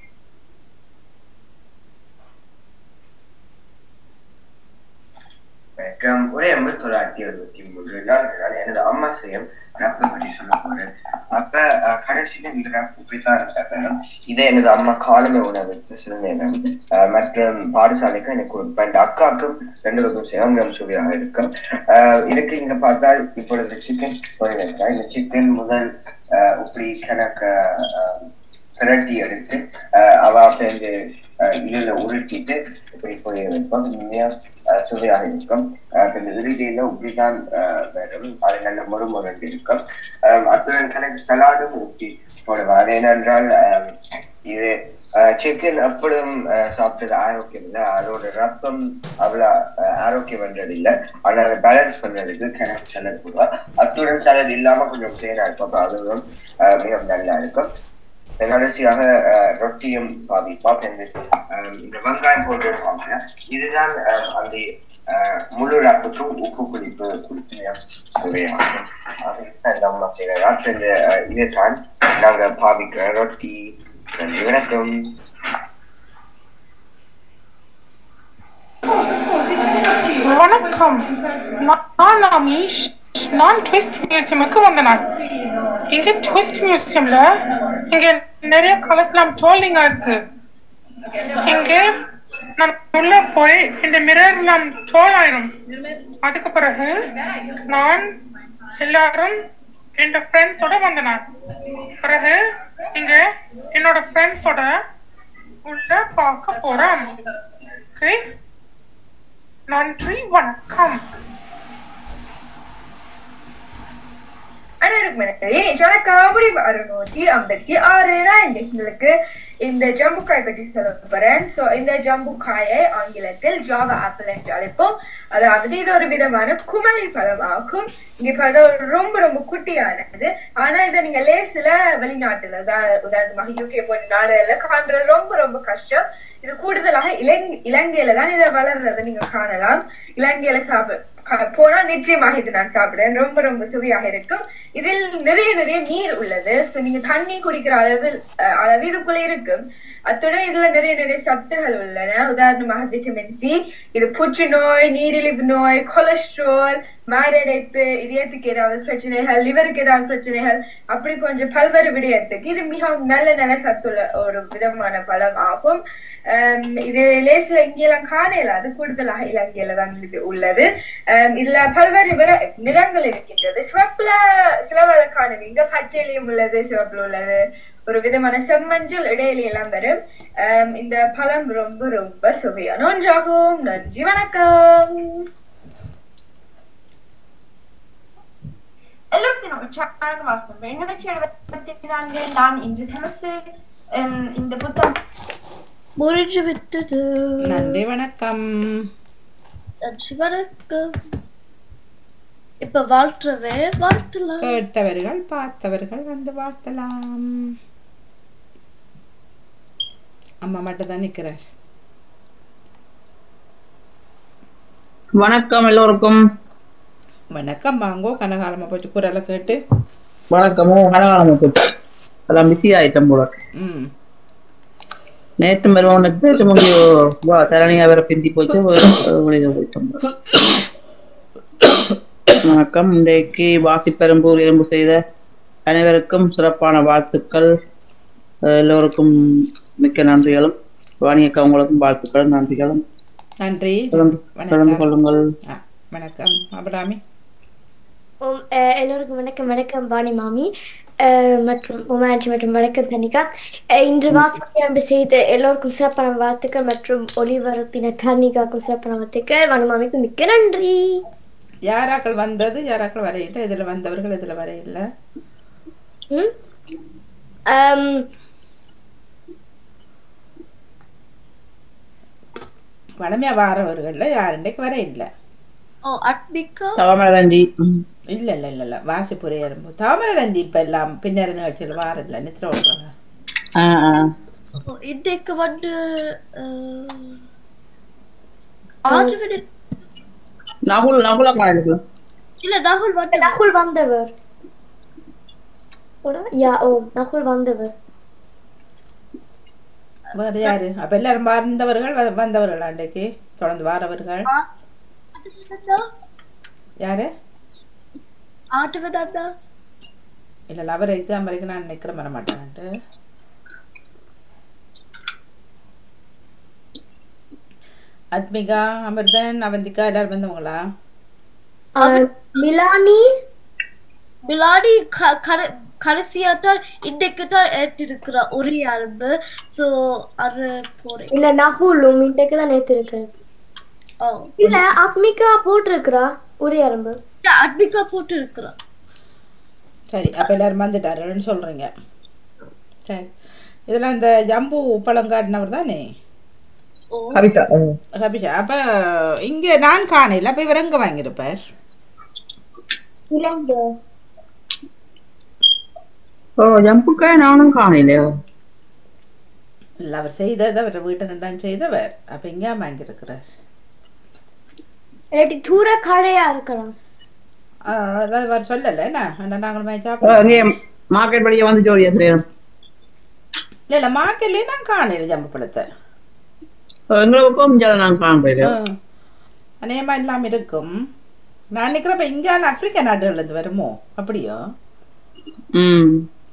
வணக்கம் ஒரே எண்பத்தி தொள்ளாயிரத்தி எழுபத்தி மூன்று நான் நான் எனது அம்மா செய்யும் ரப்பை பற்றி சொல்ல போறேன் அப்ப அஹ், கடைசியில இந்த ரப் இப்படித்தான் இருந்தேன் இதை எனது அம்மா காலமே உணவு சிறுநேரம் அஹ், மற்றும் பாடசாலைக்கு எனக்கு ஒரு ரெண்டு அக்காவுக்கும் ரெண்டு பேருக்கும் சிவங்கம் சுவையாக இருக்கும் அஹ், இதுக்கு இங்க பார்த்தால் இப்பொழுது சிக்கன் பொரியல் இந்த சிக்கன் முதல் அஹ், இப்படி கணக்கு அஹ், பிரட்டி எடுத்து அஹ், அவாப்பேந்து இதுல உருட்டிட்டு இப்படி போய் வைப்போம் உண்மையா அஹ், சுவையாக இருக்கும் அஹ், பின் இறுதியில இப்படிதான் அஹ், வரும் அது நல்ல முறுமுறுண்டு இருக்கும் அஹ், அத்துடன் கணக்கு சலாடும் ஊற்றி போடுவோம் அது என்னென்றால் அஹ், இது சிக்கன் எப்படும் அஹ், சாப்பிட்டது ஆரோக்கியம் இல்லை அதோட ரத்தம் அவ்வளவு அஹ், ஆரோக்கியம் பண்றது இல்லை ஆனா அதை பேலன்ஸ் பண்றதுக்கு கிணக்கு சலட் போடுவா அத்துடன் சலட் இல்லாம கொஞ்சம் தேனா இருக்கும் அப்ப அதுவும் அஹ், மிக நல்லா இருக்கும் கடைசியாக அஹ், ரொட்டியும் பாதிப்பா இந்த அஹ், இந்த வெங்காயம் போட்டு இருப்பாங்க இதுதான் அஹ், அந்த அஹ், முழு ரப்புக்கும் உப்பு குடிப்பு குடிப்பிய சுவையாகும் அதுதான் நம்ம செய்யறதா இந்த அஹ், இதைத்தான் நாங்க பாவிக்கிற ரொட்டி நன்றி வணக்கம் வணக்கம் நான் அமீஷ் நான் ட்விஸ்ட் மியூசியமுக்கு வந்த நான் இங்க ட்விஸ்ட் மியூசியம்ல இங்க நிறைய கலர்ஸ்லாம் ட்ரோலிங்கா இருக்கு இங்க நான் உள்ள போய் இந்த மிரர்லாம் ட்ரோல் ஆயிரும் அதுக்கு பிறகு நான் எல்லாரும் என் ஃப்ரெண்ட்ஸோட வந்த நான் பிறகு இங்க என்னோட ஃப்ரெண்ட்ஸோட உள்ள பார்க்க போறோம் ஓகே நன்றி வணக்கம் அனைவருக்கும் வணக்கம் வணக்கம் முடிவு அறுநூற்றி ஐம்பத்தி ஆறு நான் எங்களுக்கு இந்த ஜம்புக்காய் பற்றி சொல்ல போறேன் சோ இந்த ஜம்புக்காயை ஆங்கிலத்தில் ஜாவா ஆப்பிள் என்று அழைப்போம் அதாவது இது ஒரு விதமான குமரி பழமாகும் இங்க பழம் ரொம்ப ரொம்ப குட்டியானது ஆனா இதை நீங்க லேஸ்ல வெளிநாட்டுல உதா- உதாரணமாக யூகே போன்ற நாடுகள்ல காண்றது ரொம்ப ரொம்ப கஷ்டம் இது கூடுதலாக இலங் இலங்கையில தான் இதை வளர்றதை நீங்க காணலாம் இலங்கையில சாப்பிட க- போனா நிச்சயமாக இது நான் சாப்பிடுவேன் ரொம்ப ரொம்ப சுவையாக இருக்கும் இதில் நிறைய நிறைய நீர் உள்ளது சோ நீங்க தண்ணி குடிக்கிற அளவில் அஹ், அளவு இதுக்குள்ள இருக்கும் அத்துடன் இதுல நிறைய நிறைய சத்துகள் உள்ளன உதாரணமாக விட்டமின் சி இது புற்றுநோய் நீரிழிவு நோய் கொலஸ்ட்ரால் மாரடைப்பு இதயத்துக்கு ஏதாவது பிரச்சனைகள் லிவருக்கு ஏதாவது பிரச்சனைகள் அப்படி கொஞ்சம் பல்வேறு விடயத்துக்கு இது மிகவும் நல்ல நல்ல சத்துள்ள ஒரு விதமான பழம் ஆகும் ஆம், இது லேஸ்ல இங்கெல்லாம் காணல அது கூடுதலாக இலங்கையில தான் இது உள்ளது ஆம், இதுல பல்வேறு விர- நிறங்கள் இருக்கின்றது சிவப்புல சிலவர காணுவீங்க பச்சையிலையும் உள்ளது சிவப்புல உள்ளது ஒரு விதமான செம்மஞ்சள் இடையில எல்லாம் வரும் ஆம், இந்த பழம் ரொம்ப ரொம்ப சுவையான ஒன்றாகும் நன்றி வணக்கம் எல்லாத்தையும் உற்சாக வாசிப்பேன் எண்ணூற்றி எழுபத்தி நான்கு நான் இன்று தனுசு ஹம், இந்த புத்தகம் முடிஞ்சு விட்டது நன்றி வணக்கம் நன்றி வணக்கம் இப்ப வாழ்த்துறவே வாழ்த்தலாம் கேட்டவர்கள் பார்த்தவர்கள் வந்து வாழ்த்தலாம் அம்மா மட்டும் தான் நிற்கிறார் வணக்கம் எல்லோருக்கும் வணக்கம் வாங்கோ கனகாலமாக போச்சு குரலை கேட்டு வணக்கமும் கனகாலம் அதான் பிஸி ஆயிட்டம் போல ம் நேற்று மருமகனுக்கு நேற்று முந்தைய வா தரணியா வேற பிந்தி போச்சு வெளியில போயிட்டோம் போல. வணக்கம் இன்றைக்கு வாசிப்பெரும்பூர் எறும்பு செய்த அனைவருக்கும் சிறப்பான வாழ்த்துக்கள் அஹ் எல்லோருக்கும் மிக்க நன்றிகளும் வாணியக்கா உங்களுக்கும் வாழ்த்துக்களும் நன்றிகளும் நன்றி தொடர்ந்து தொடர்ந்து வணக்கம் கொள்ளுங்கள் ஆ, வணக்கம் அபிராமி உம், அஹ், எல்லோருக்கும் வணக்கம் வணக்கம் வாணி மாமி அஹ், மற்றும் உமாஜி மற்றும் வணக்கம் தனிகா அஹ், இன்று வாசிப்பு செய்த எல்லோருக்கும் சிறப்பான வாழ்த்துக்கள் மற்றும் ஒளிபரப்பின தனிகாக்கும் சிறப்பான வாழ்த்துக்கள் வாணி மாமிக்கு மிக்க நன்றி யாராக்கள் வந்தது யாராக்கள் வரையில இதில் வந்தவர்கள் இதில் வரையில ம்? அம், வளமையா வாரவர்கள்ல யார் இன்றைக்கு வர இல்லை ஓ அட்மிகா தவமலரஞ்சி ம். இல்ல இல்ல இல்ல இல்ல வாசிப்புரை எறும்பு தாமரை ரண்டி இப்ப எல்லாம் பின்னர் நிகழ்ச்சியில் வார இல்லை நித்திர விடுறாங்க ஆ ஆ ஓ, இன்றைக்கு வந்து அஹ், ஆறு விடு- நகுல் நகுலா காணல இல்ல ராகுல் வந்து நகுல் வந்தவர் oder? Ja, oh, நகுல் வந்தவர் வேற யாரு அப்ப எல்லாரும் வந்தவர்கள் வ- வந்தவர்கள் அன்றைக்கு தொடர்ந்து வாரவர்கள் யாரு ஆட்டவன் அண்ணா இல்ல இல்ல அவர் எக்ஸாம் வரைக்கும் நான் நினைக்கிறேன் வர மாட்டேன்ட்டு அத்மிகா அமிர்தன் அவந்திகா எல்லாரும் வந்தவங்களா அஹ், மிலானி மிலாடி க- கர கடைசியாத்தான் இன்னைக்கு தான் ஏற்றிருக்கிற ஒரே அரும்பு ஸோ அது போறேன் இல்ல நகுலும் இன்றைக்கு தான் நேத்து இருக்கிறேன் ஓ இல்ல அக்மிகா போட்டிருக்கிறா ஒரே அரும்பு அட்மிகா போட்டு இருக்கிறான் சரி அப்போ எல்லாரும் வந்துட்டாருன்னு சொல்கிறீங்க சரி இதெல்லாம் இந்த ஜம்பு பழங்காட்டினவர் தானே கவிஷா ம். கபிஷா அப்போ இங்கே நான் காணையில் அப்போ இவர் எங்கே வாங்கியிருப்பார் இலங்கை ஓ ஜம்புக்கா நானும் காணலையோ இல்லை அவர் செய்தது அவர் வீட்டை நின்றான் செய்தவர் அப்போ இங்கே வாங்கியிருக்கிறார் இல்லாட்டி தூர கடையா இருக்கலாம் ஆ, அதாவது அவர் சொல்லலை என்ன அண்ணா நாங்களுமே ஓ, சாப்பிடுவோம் அங்கே மார்க்கெட் வழியா வந்து ஜோடியா சரியா இல்லை இல்லை மாக்கல்லே நான் காணையில் ஜம்பு பழத்தை எங்களுக்கும் இங்கே நான் காண்பேன் அநேகமாக இல்லாமல் இருக்கும் நான் நினைக்கிறப்ப இந்தியாவில் ஆப்பிரிக்கா நாடுகள்லேருந்து வருமோ அப்படியோ ம்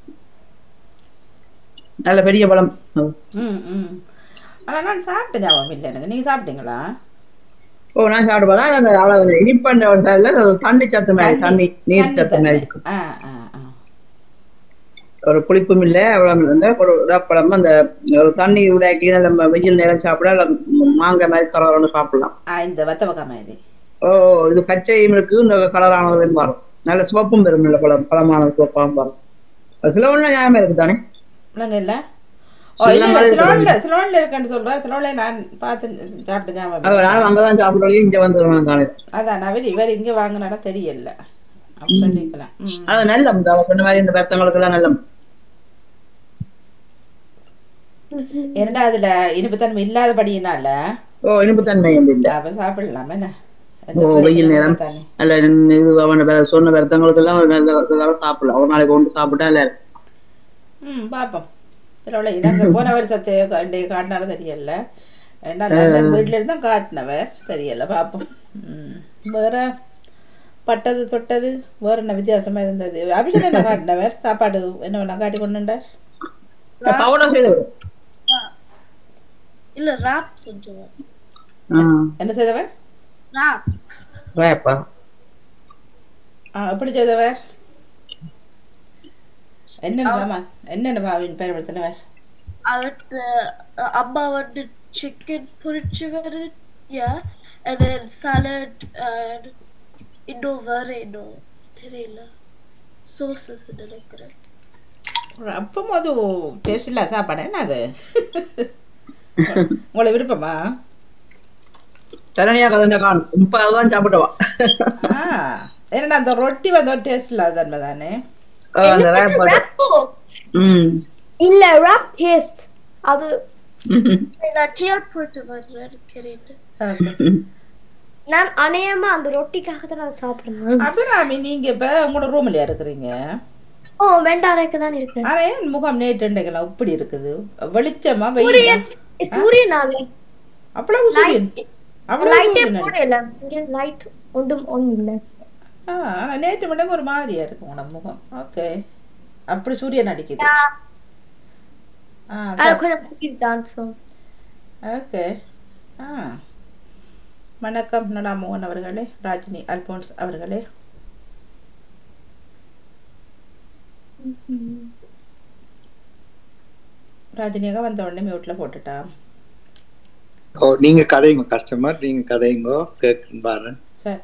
நல்ல பெரிய பழம் ஓ. ம் ம் ஆனால் நான் சாப்பிட்ட ஞாபகம் இல்லை எனக்கு நீங்கள் சாப்பிட்டீங்களா ஓ நான் சாப்பிடுவேன் அந்த அவ்வளவு இனிப்பண்ட ஒரு சாரில் அது தண்ணி சத்து மாதிரி தண்ணி நீர் சத்து மாதிரி இருக்கும் ஆ ஆ ஆ ஒரு புளிப்பும் இல்லை அவ்வளவு இருந்த ஒரு இதாப்பழம் அந்த ஒரு தண்ணி உடாக்கி நம்ம வெயில் நேரம் சாப்பிட இல்ல மாங்காய் மாதிரி கலர் சாப்பிடலாம் ஆ இந்த வத்தவக்கா மாதிரி ஓ இது பச்சையும் இருக்கு இந்த கலரானதும் வரும் நல்ல சிவப்பும் வரும் நல்ல பழம் பழமான சிவப்பாகவும் வரும் அது சில ஒண்ணு ஞாபகம் இருக்கு தானே இல்லைங்க இல்லை ஓ சில இல்லை இல்லை மாதிரி சிலோனில் சிலோனில் இருக்குன்னு சொல்கிறேன் சிலோனில் நான் பார்த்து சாப்பிட்ட ஞாபகம் அது இல்லை. நானும் அங்கதான் சாப்பிடுறோம் இங்க வந்து காலையில் அதான் அவர் இவர் இங்கே வாங்கினாடா தெரியல அப்படி சொல்லிக்கலாம் ம் அது நல்ல இந்த அவ சொன்ன மாதிரி இந்த வருத்தங்களுக்கு எல்லாம் நல்ல ஏன்னா அதில் இனிப்புத்தன்மை இல்லாதபடியினால ஓ இனிப்பு தன்மை இல்லை அப்போ சாப்பிடலாம் என்ன ஓ வெயில் நேரம் தானே நல்ல இது அவன் வேற சொன்ன வருத்தங்களுக்கு எல்லாம் ஒரு நல்ல இதெல்லாம் சாப்பிடலாம் ஒரு நாளைக்கு கொண்டு சாப்பிட்டா இல்ல ம் பார்ப்போம் சிலவில் இனங்க போன வருஷத்தை இன்றைய காட்டினாலும் தெரியல ஏன்னா லண்டன் வீட்டில் இருந்து தான் காட்டினவர் தெரியல பார்ப்போம் ம் வேற பட்டது தொட்டது வேற என்ன வித்தியாசமா இருந்தது அபிஷன் என்ன காட்டினவர் சாப்பாடு என்ன வேணா காட்டி கொண்டுண்டார் பவுடர் செய்து விடு. இல்ல ராப் செஞ்சுவேன் ஆ, என்ன செய்தவர் ராப் வேப்பா ஆ எப்படி செய்தவர் என்னென்ன சாமான் என்னென்ன பாவின் பயன்படுத்தினவர் அவர்கிட்ட அம்மா வந்து சிக்கன் பொரிச்சு வரு yeah and then salad and இன்னும் வேற இன்னும் தெரியல சோசஸ் நினைக்கிறேன் அப்பவும் அது டேஸ்ட் இல்ல சாப்பாடு என்ன அது உங்களை விருப்பமா தரணியா கதை காணும் இப்ப அதுதான் சாப்பிட்டவா ஆ ஏன்னா அந்த ரொட்டி வந்து ஒரு டேஸ்ட் இல்லாத தன்மை தானே ஆ, அந்த ரேப் அது ம் இல்ல ராப் டேஸ்ட் அது நான் டியாட் போட்டு வர்றேன் கேட்டு நான் அநேகமா அந்த ரொட்டிக்காக தான் நான் சாப்பிடுவேன் அபிராமி நீங்க இப்ப உங்களோட ரூம்லயா இருக்கிறீங்க ஓ வெண்டாரைக்கு தான் இருக்கிறேன் ஆனா ஏன் முகம் நேற்று இன்றைக்கெல்லாம் இப்படி இருக்குது வெளிச்சமா வெயிலா சூரியனால அவ்வளவு சூரியன் அவ்வளவு லைட்டே சூரியன் அடி- போடல இங்க லைட் ஒன்றும் ஒன்றும் இல்லை ஆ ஆனா நேற்று மட்டும் ஒரு மாதிரியா இருக்கு உங்களோட முகம் ஓகே அப்படி சூரியன் அடிக்குது ஆ அது கொஞ்சம் குளிர் தான் ஸோ ஓகே ஆ வணக்கம் நடா மோகன் அவர்களே ராஜினி அல்போன்ஸ் அவர்களே ராஜினியாக வந்த உடனே மியூட்ல போட்டுட்டா ஓ நீங்க கதைங்க கஸ்டமர் நீங்க கதைங்கோ கேட்குறேன் பாரு சரி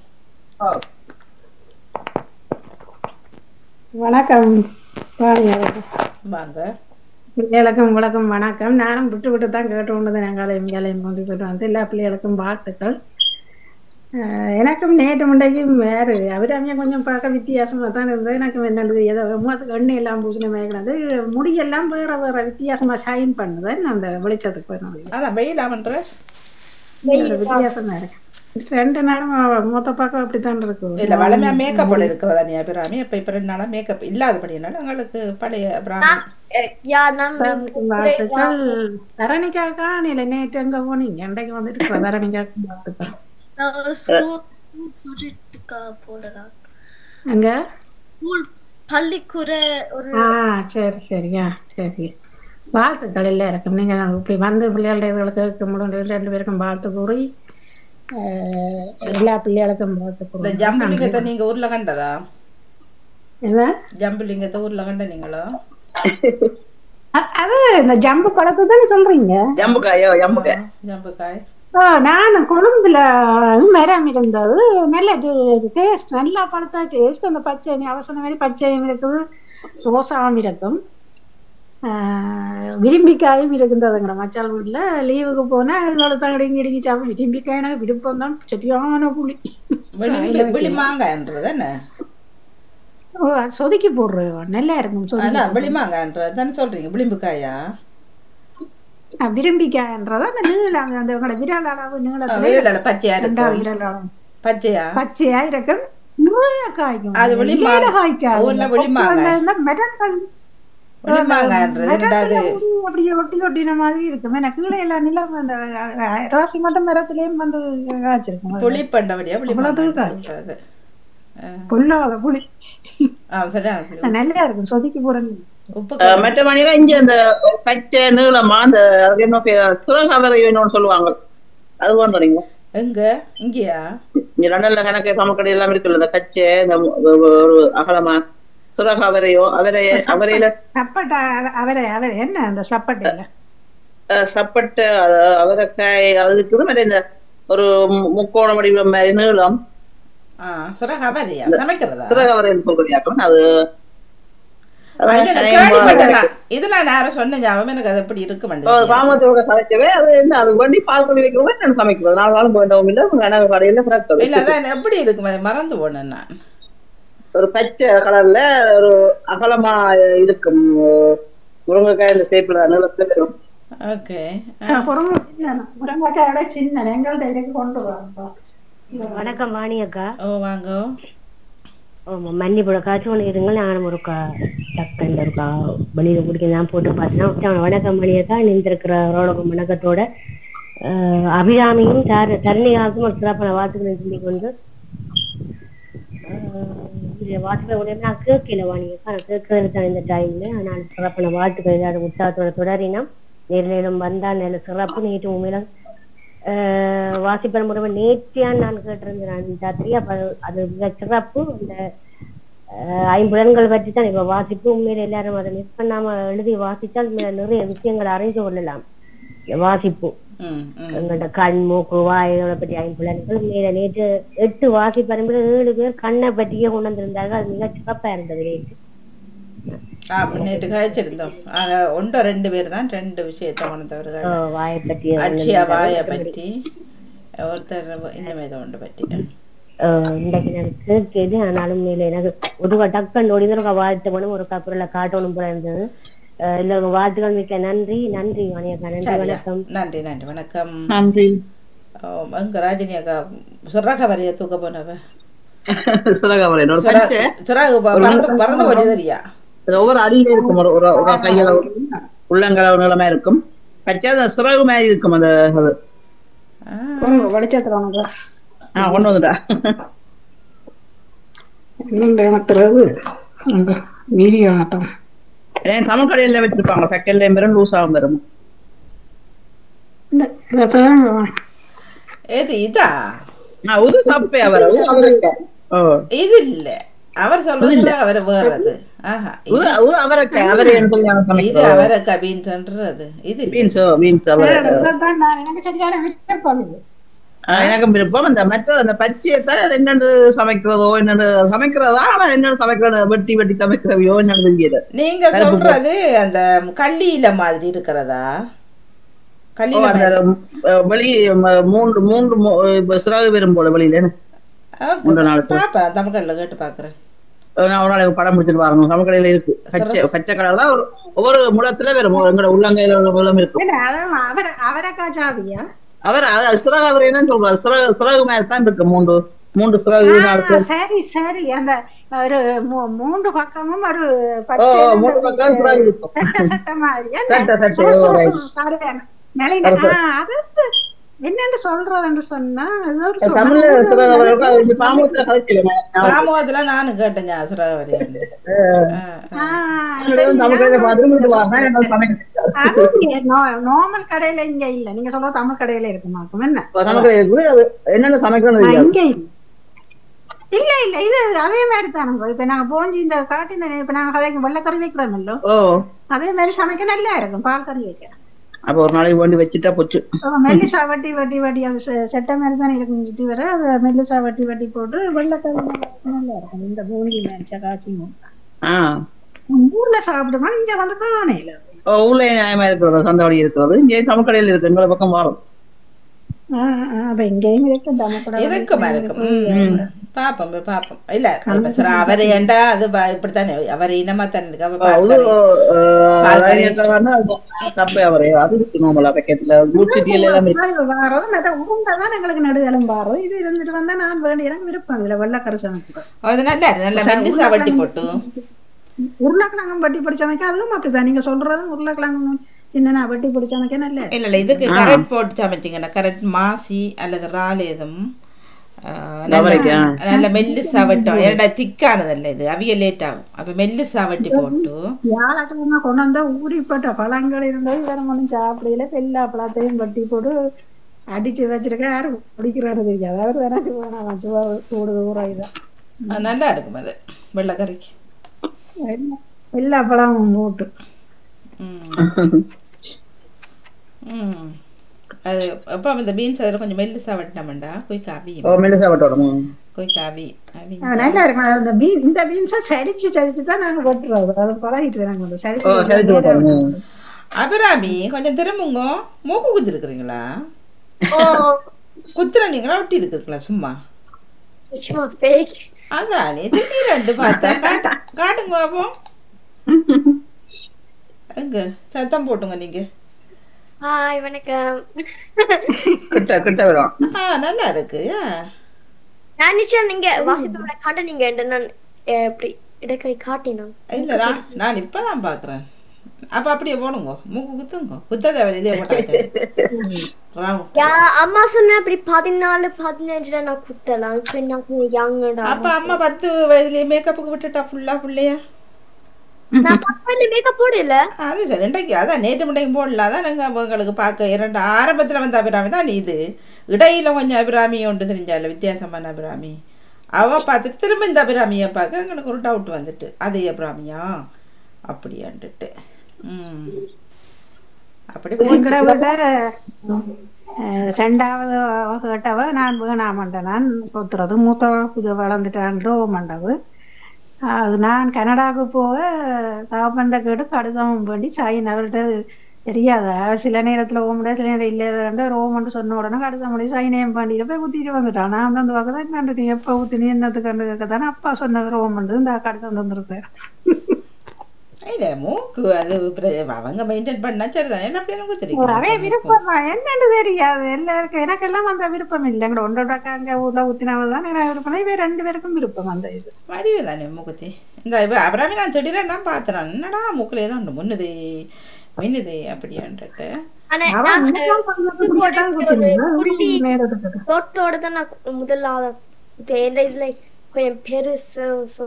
வணக்கம் வாங்க வாங்க பிள்ளைகளுக்கும் உங்களுக்கும் வணக்கம் நானும் விட்டு விட்டு தான் கேட்டு கொண்டது எங்காலையும் இங்காலையும் கொண்டு போயிட்டு வந்து எல்லா பிள்ளைகளுக்கும் வாழ்த்துக்கள் ஆஹ் எனக்கும் நேற்று முண்டைக்கும் வேறு அவராமையா கொஞ்சம் பார்க்க வித்தியாசமா தான் இருந்தது எனக்கு என்னது ஏதோ முகத்துக்கு எண்ணெய் எல்லாம் பூசின மேய்க்கிறது முடியெல்லாம் வேற வேற வித்தியாசமா ஷைன் பண்ணுது என்ன அந்த வெளிச்சத்துக்கு போய் அதான் வெயிலாமன்ற வித்தியாசமா இருக்கு ரெண்டு நாளும் மொத்த பார்க்க அப்படித்தான் இருக்கு இல்ல வளமையா மேக்கப் இருக்கிறதா நீ அபிராமி இப்ப இப்ப ரெண்டு நாளா மேக்கப் இல்லாதபடினால உங்களுக்கு பழைய அபிராமி யா நான் வாழ்த்துக்கள் தரணிக்காக்கா நீல நேற்று எங்க போனீங்க இன்றைக்கு வந்துட்டு தரணிக்காக்கு வாழ்த்துக்கள் நான் ஒரு ஸ்கூல் ப்ராஜெக்டுக்காக போடுறேன் அங்க ஸ்கூல் பள்ளிக்கூட ஒரு ஆ சரி சரியா சரி வாழ்த்துக்கள் இல்லை இருக்கும் நீங்க இப்படி வந்து பிள்ளைகள்ட்ட இதுகளுக்கு கேட்க முடியும் ரெண்டு பேருக்கும் வாழ்த்து கூறி ஆஹ், எல்லா பிள்ளைகளுக்கும் வாழ்த்து இந்த கூறி ஜம்புலிங்கத்தை நீங்க ஊர்ல கண்டதா என்ன ஜம்புலிங்கத்தை ஊர்ல கண்ட நீங்களோ அ- அது இந்த ஜம்பு பழத்தை தானே சொல்றீங்க ஜம்புக்காயோ ஜம்புக்காய் ஜம்புக்காய் ஓ நான் கொழும்புல மரம் இருந்தது நல்ல டேஸ்ட் நல்லா பழுத்தா டேஸ்ட் அந்த பச்சை நீ அவ சொன்ன மாதிரி பச்சையும் இருக்குது ரோசாவும் இருக்கும் ஆஹ் விரும்பிக்காயும் இருக்குந்ததுங்கிற மச்சால் வீட்டுல லீவுக்கு போனா இதோட தங்கடிங்க இடிங்கி சாப்பிடும் விரும்பிக்காய் எனக்கு விருப்பம் தான் சரியான புளி விளிம்பு விளிமாங்கன்றது என்ன ஓ அது சொதுக்கி போடுறோம் நல்லா இருக்கும் சொதுக்கி அதான் போடுறது. விளிமாங்கன்றது தானே சொல்றீங்க விளிம்புக்காயா ஆ, விரும்பிக்காயன்றது அந்த நீளம் அந்த உங்களோட விரல் அளவு ஆ, நீளத்துல விரல் அளவு பச்சையா ரெண்டாவது இருக்கும். விரல் அளவு பச்சையா பச்சையா இருக்கும் நிறைய காய்க்கும் அது விளிமா- இலையில காய்க்காது. ஊர்ல விளிமாங்க. கொப்புல இருந்தா மரங்கள் விளிமாங்கன்றது மரத்துல ரெண்டாவது ஊறி அப்படியே ஒட்டி ஒட்டின மாதிரி இருக்கும் எனக்கு கீழே எல்லாம் நிலம் அந்த அஹ், ராசி மட்டும் மரத்திலேயும் வந்து காய்ச்சிருக்கும் புளிப்பண்டபடியா அவ்வளவு காய். புளிமாங்கன்றது பொல்லாத புளி ஆ சரியான புளி நல்லா இருக்கும் சொதுக்கி போடணும் உப்பு அஹ் மற்ற மணிலாம் இங்க அந்த பச்சை நீளமா அந்த அதுக்கு என்ன பேர் சுரகவரை இன்னொன்னு சொல்லுவாங்க அது போன்றீங்க எங்க இங்கயா இங்க லண்டன்ல கணக்கு சமக்கடை எல்லாம் இருக்குல்ல இந்த பச்சை இந்த மு- ஒரு அகலமா சுரக அவரையோ அவரை அவரையில சப்பட்டை அவ- அவரை அவரை என்ன அந்த சப்பட்டையில அஹ், சப்பட்டை அஹ், அவரைக்காய் அது இருக்குது மற்ற இந்த ஒரு மு- முக்கோண வடிவம் மாதிரி நீளம் ஆ சுரகவரியா சமைக்கிறதா சுரகவரைன்னு சொல்றியாக்கும் அது ஆ, இல்ல, இல்ல, கேள்விப்பட்டேன் நான். இதெல்லாம் நான் யாரோ சொன்ன ஞாபகம் எனக்கு அது எப்படி இருக்க மாட்டேங்குது பாமத்தோட கதைக்கவே அது என்ன அது வண்டி பால் பண்ணி வைக்கிறது நான் சமைக்கிறது நான் வாழும் வேண்டவும் இல்லை கனவு கடையில இல்ல பிறக்குது அதான் எப்படி இருக்கும் அது மறந்து போனேன் நான் ஒரு பச்சை கலர்ல ஒரு அகலமா இருக்கும் முருங்கைக்காய் இந்த சேப்பில் நீளத்துல வரும் ஓகே முருங்கை சின்ன முருங்கைக்காயோட சின்ன எங்கள்கிட்ட இருக்கு கொண்டு வாங்க வணக்கம் வாணி அக்கா ஓ வாங்க ஆமா மன்னிப்போட காய்ச்சி ஒன்று இருங்க நான் ஒரு கா டக்குன்னு இருக்கா வெளியில் பிடிக்க நான் போட்டு பார்த்தேன்னா வணக்கம் மணி அக்கா நின்றிருக்கிற ரோலகம் வணக்கத்தோட ஆஹ் அபிராமியும் தர தரணியாவுக்கும் ஒரு சிறப்பான வாழ்த்துக்களை சொல்லி கொண்டு இதில் வாழ்த்துக்களை உடனே நான் கேட்கல வாணியக்கா நான் கேட்கறது தான் இந்த டைம்ல ஆனால் சிறப்பான வாழ்த்துக்கள் ஏதாவது உற்சாகத்தோட தொடரினோம் நேரிலும் வந்தால் நல்ல சிறப்பு நேற்று உண்மையில வாசிப்பர் முறை நேற்றியான் நான் கேட்டிருந்தேன் நான் ராத்திரி அப்ப அது மிக சிறப்பு அந்த ஆஹ் ஐம்புலன்கள் பற்றி தான் இப்ப வாசிப்பு உண்மையில எல்லாரும் அதை மிஸ் பண்ணாம எழுதி வாசித்தால் உண்மையில நிறைய விஷயங்களை அறிந்து கொள்ளலாம் இந்த வாசிப்பு ம் ம் எங்கள்ட்ட கண் மூக்கு வாய் இதோட பற்றி ஐம்புலன்கள் உண்மையில நேற்று எட்டு வாசிப்பரம்பில் ஏழு பேர் கண்ணை பற்றியே கொண்டு வந்திருந்தார்கள் அது மிக சிறப்பா இருந்தது நேற்று ஆ நேற்று காய்ச்சிருந்தோம் ஆக ஒன்றோ ரெண்டு பேர் தான் ரெண்டு விஷயத்தை ஆ, உணர்ந்தவர்கள் வாயை பற்றி அட்சியா உணர்ந்தவர்கள். வாயை பற்றி ஒருத்தர் இன்னும் ஏதோ ஒன்று பற்றி ஆஹ் இன்றைக்கு நான் கேட்குது ஆனாலும் இல்லை எனக்கு ஒரு டக்கன் ஒடிதொரு வாழ்த்து மனும் ஒரு கப்புரில் காட்டணும் போல இருந்தது ஆஹ் இல்லை உங்க வாழ்த்துக்கள் மிக்க நன்றி நன்றி வணிகா நன்றி சரியா வணக்கம் நன்றி நன்றி வணக்கம் நன்றி ஓ, எங்க ராஜினி அக்கா சுரக வரைய தூக்க போனவ சுரகவரை ஒரு சுரா- பச்சை சுறாகு ப- பறந்து பறந்து போச்சு தெரியா அது ஒவ்வொரு அடியில இருக்கும் ஒரு ஒரு ஒரு கையில உள்ளங்களவு நீளமா இருக்கும் பச்சை அந்த சுரகு மாதிரி இருக்கும் அந்த அது வெளிச்சத்துல உனக்கு ஆ கொண்டு வந்துட்டா இன்னும் ஏமாத்துறது வீடியோ ஆட்டம் ஏன் தமிழ் கடையில வச்சிருப்பாங்க பெக்கல்லையும் பெரும் லூஸாகவும் பெரும் இந்த பிரதமர் ஏது இதா நான் உது சாப்பிட்டே அவர் உது அவரைக்காய் ஓ இது இல்ல அவர் சொல்றது அவர் வேறது ஆஹா உது உது அவரைக்காய் அவரைன்னு சொல்லி நாங்க இது சமைக்கிறோம் அவரை கபீன்றது இது இல்ல. பீன்ஸோ பீன்ஸ் அவரை இதுதான் நான் எனக்கு சரியான விருப்பம் இது ஆஹ் எனக்கும் விருப்பம் அந்த மற்ற அந்த பச்சையை தான் அது என்னென்று சமைக்கிறதோ என்னென்று சமைக்கிறதா ஆனா என்னென்னு சமைக்கிறது வெட்டி வெட்டி சமைக்கிறவையோ என்னன்னு தெரியாது நீங்க கருப்பு சொல்றது அந்த கள்ளியில மாதிரி இருக்கிறதா ஓ, கள்ளியில அந்த அஹ், வெளி ம- மூன்று மூன்று மு- இப்ப சிறகு வரும் போல வெளியில என்ன? மூன்று நாலு சிறகு. பாப்பேன் தமிழ்கடல கேட்டு பாக்குறேன் நான் ஒரு நாளைக்கு படம் முடிச்சிட்டு வரணும் சமக்கடையில இருக்கு பச்சை பச்சை கலர் தான் ஒரு ஒவ்வொரு முளத்துல வரும் எங்களோட உள்ளங்கையில ஒரு முளம் இருக்கும் என்ன அதான் அவரை அவரைக்காய் ஜாதியா அவர் அது சிறகு அவர் என்னன்னு சொல்றாரு சிறகு சிறகு மேல தான் இருக்கு மூன்று மூன்று சிறகு நாலு ஆ, சிறகு. சரி சரி அந்த ஒரு மூ- மூன்று பக்கமும் ஒரு ஓ, பச்சை ஓ, அந்த மூன்று பக்கம் சிறகு இருக்கும். சட்டை சட்டை மாதிரி என்ன? சட்டை, சட்டை, சுரு, ஓ, சுரு, right. சுரு, சரியான. நிலையில- சரி, சரி. ஆ, அது என்னன்னு சொல்றதுன்னு சொன்னா ஏதோ ஒரு சொல்- தமிழ்ல அது சிறகு நல்ல அவர் பேர் அது பாமூத்துல கதைக்கல பாமுகத்துல நானும் கேட்டேன் சுரகவரி தமிழ்கடையில பார்த்துட்டு வீட்டு வரணும் எனக்கு சமைக்க அது இங்க நோ- நார்மல் கடையில இங்க இல்ல நீங்க சொல்ற தமிழ் கடையில இருக்குமாக்கும் என்ன சமைக்கல இருக்குது அது என்னென்ன சமைக்கணும்னு ஆ, தெரியாது இங்க இல்ல இல்ல இல்ல இது அதே மாதிரி தானுங்க இப்ப நாங்க போஞ்சி இந்த காட்டின இப்ப நாங்க கதைக்கு வெள்ளக்கறி வைக்கிறோம் ஓ அதே மாதிரி சமைக்க நல்லா இருக்கும் பால் கறி வைக்க அப்ப ஒரு நாளைக்கு வேண்டி வச்சுட்டா போச்சு மெல்லிசா வட்டி வட்டி வட்டி அது செ- செட்ட மாதிரி தானே இருக்கும் சுத்தி வர அதை மெல்லிசா வட்டி வட்டி போட்டு வெள்ளக்கறி நல்லா நல்லா இருக்கும் இந்த பூந்தி மேய்ச்சா காய்ச்சி ஆ ஊர்ல சாப்பிடுமா இங்க வந்து காணையில ஓ, ஊர்ல நியாயமா இருக்கிறது சந்தவழி இருக்கிறது இங்கே தமிழ்கடையில் இருக்கு எங்களை பக்கம் வரும் அப்ப இங்கேயும் இருக்கு தமிழ்கடை இருக்கும் இருக்கும் ம். பாப்போம் போய் பாப்போம் இல்ல இப்ப சரி அவர் ஏண்டா அது ப- இப்படித்தானே அவர் இனமா தானே இருக்கு அப்ப அது பால் கறி. பால் கறி. சப்பை அவரே அது இருக்கு நோமலா பேக்கெட்ல குட் சிட்டியில எல்லாம் இருக்கு வாரம் மற்ற உருண்டை தான் எங்களுக்கு நடுதலும் பாரு இது இருந்துட்டு வந்தா நான் வேண்டிய எனக்கு விருப்பம் இதுல வெள்ளக்கரை சமைக்கிறேன் அது நல்லா இருக்கு. நல்லா மெல்லிசா வட்டி போட்டு உருளைக்கிழங்கும் வட்டி பிடிச்ச அமைக்க அதுவும் அப்படிதான் நீங்க சொல்றதும் உருளைக்கிழங்கு என்னன்னா வட்டி பிடிச்ச அமைக்க நல்ல இல்ல இல்ல இதுக்கு கரெக்ட் போட்டு சமைச்சிங்கன்னா கரெக்ட் மாசி அல்லது இறால் எதுவும் ஆ, நல்ல நவரைக்கா? நல்ல மெல்லிசா வட்டம் ஏன்டா திக்கானதல்ல இது அவிய லேட் ஆகும் அப்ப மெல்லிசா வட்டி போட்டு வியாழக்கிழமை கொண்டு வந்தா ஊறிப்பட்ட பழங்கள் இருந்தது வேற ஒன்றும் சாப்பிடல எல்லா பழத்தையும் வட்டி போட்டு அடிச்சு வச்சிருக்க யாரும் குடிக்கிறாரு தெரியாது அவர் எனக்கு வேணாம் சுவா சூடு ஊறாயிதான் ஆ, நல்லா இருக்கும் அது வெள்ளைக்கறிக்கு எல்லா- எல்லா பழமும் போட்டு ம் அது அப்போ இந்த பீன்ஸ் அதில் கொஞ்சம் மெல்லிசா வட்டினோம்டா போய் காவி ஓ மெல்லிசா வட்டோடணும் போய் காவி அவி ஆ, நல்லா இருக்கும் அந்த பீன் இந்த பீன்ஸை சரிச்சு சரிச்சு தான் நாங்க கொட்டுறோம் அது பழகிட்டு நாங்க வந்து ஓ சரித்து வட்டோடணும் அபிராமி கொஞ்சம் திரும்புங்க மூக்கு குத்தி இருக்கிறீங்களா குத்துற நீங்களா ஒட்டி இருக்கிறீங்களா சும்மா சும்மா fake. அதானே திடீரெண்டு பார்த்தா காட்டு காட்டுங்க அப்போ எங்க சத்தம் போட்டுங்க நீங்க ஹாய் வணக்கம் கிட்ட கிட்ட வரும் ஆ நல்லா இருக்கு ஏன்? நான் நிச்சயம் நீங்க வாசிப்பவரை கண்ட நீங்க என்று நான் அஹ், இப்படி இடக்கடி காட்டினோம் இல்ல நான் நான் இப்பதான் பாக்குறேன் அப்ப அப்படியே போடுங்க மூக்கு குத்துங்க குத்த தேவையில்ல இதே போட்டாச்சு ரவுண்ட் யா அம்மா சொன்ன இப்படி பதினாலு பதினஞ்சுல நான் குத்தலாம் இப்ப நான் யங்கடா அப்ப அம்மா பத்து வயதுலயே மேக்கப்புக்கு விட்டுட்டா ஃபுல்லா புள்ளையா நான் பக்கத்துல மேக்கப் போடல அது சரி இன்றைக்கு அதான் நேற்று முன்னைக்கு போடல அதான் நாங்கள் உங்களுக்கு பார்க்க இரண்டு ஆரம்பத்தில் வந்த அபிராமி தான் இது இடையில கொஞ்சம் அபிராமி ஒன்று தெரிஞ்சால வித்தியாசமான அபிராமி அவ பார்த்துட்டு திரும்ப இந்த அபிராமியை பார்க்க எங்களுக்கு ஒரு டவுட் வந்துட்டு அதே அபிராமியா அப்படியான்ட்டு ம் அப்படி எங்களை போச்சு. விட அஹ், ரெண்டாவது கேட்டவ நான் வேணாமண்டேன் நான் கொத்துறது மூத்தவ புது வளர்ந்துட்டான்ட்டு மண்டது அது நான் கனடாவுக்கு போக தகப்பண்ட கேட்டு கடிதம் வேண்டி சாயின் அவர்கிட்ட தெரியாத அவ சில நேரத்துல ஓ முடியாது சில நேரம் இல்லை ரோமன்ட்டு சொன்ன உடனே கடிதம் பண்ணி சைனேம் பண்ணிட்டு போய் குத்திட்டு வந்துட்டான் நான் வந்து அந்த பக்கம் தான் கண்டு நீ எப்போ ஊத்தி நீ என்னத்து கண்டு கேட்கத்தானே அப்பா சொன்னது ரோமன்ட்டு இந்த கடிதம் தந்துருப்பேன் இல்ல மூக்கு அது பிர- அவங்க மெயின்டைன் பண்ணா சரிதான் என்ன அப்படியே ஒரு குத்திருக்கீங்க அவே விருப்பம் தான் என்னன்னு தெரியாது எல்லாருக்கும் எனக்கெல்லாம் அந்த விருப்பம் இல்லை எங்கட ஒன்றோட அங்க ஊர்ல ஊத்தினாவது தான் எனக்கு விருப்பம் இவ ரெண்டு பேருக்கும் விருப்பம் அந்த இது வடிவே தானே மூக்குத்தி இந்த இப்போ அப்புறமே நான் திடீர்னு நான் பார்த்துறேன் என்னடா மூக்கில் ஏதோ ஒன்று முன்னுது மின்னுது அப்படின்ட்டு ஆனா அவன் நான், இன்னும் கொஞ்சம் குட்டியா தான் ஒரு குத்திருந்தா, புள்ளி நேரத்துக்கு. தோட்டத்தோட தான் நான் கு- முதலாவது குத்தேன். இந்த இதுல கொஞ்சம் பெருசு so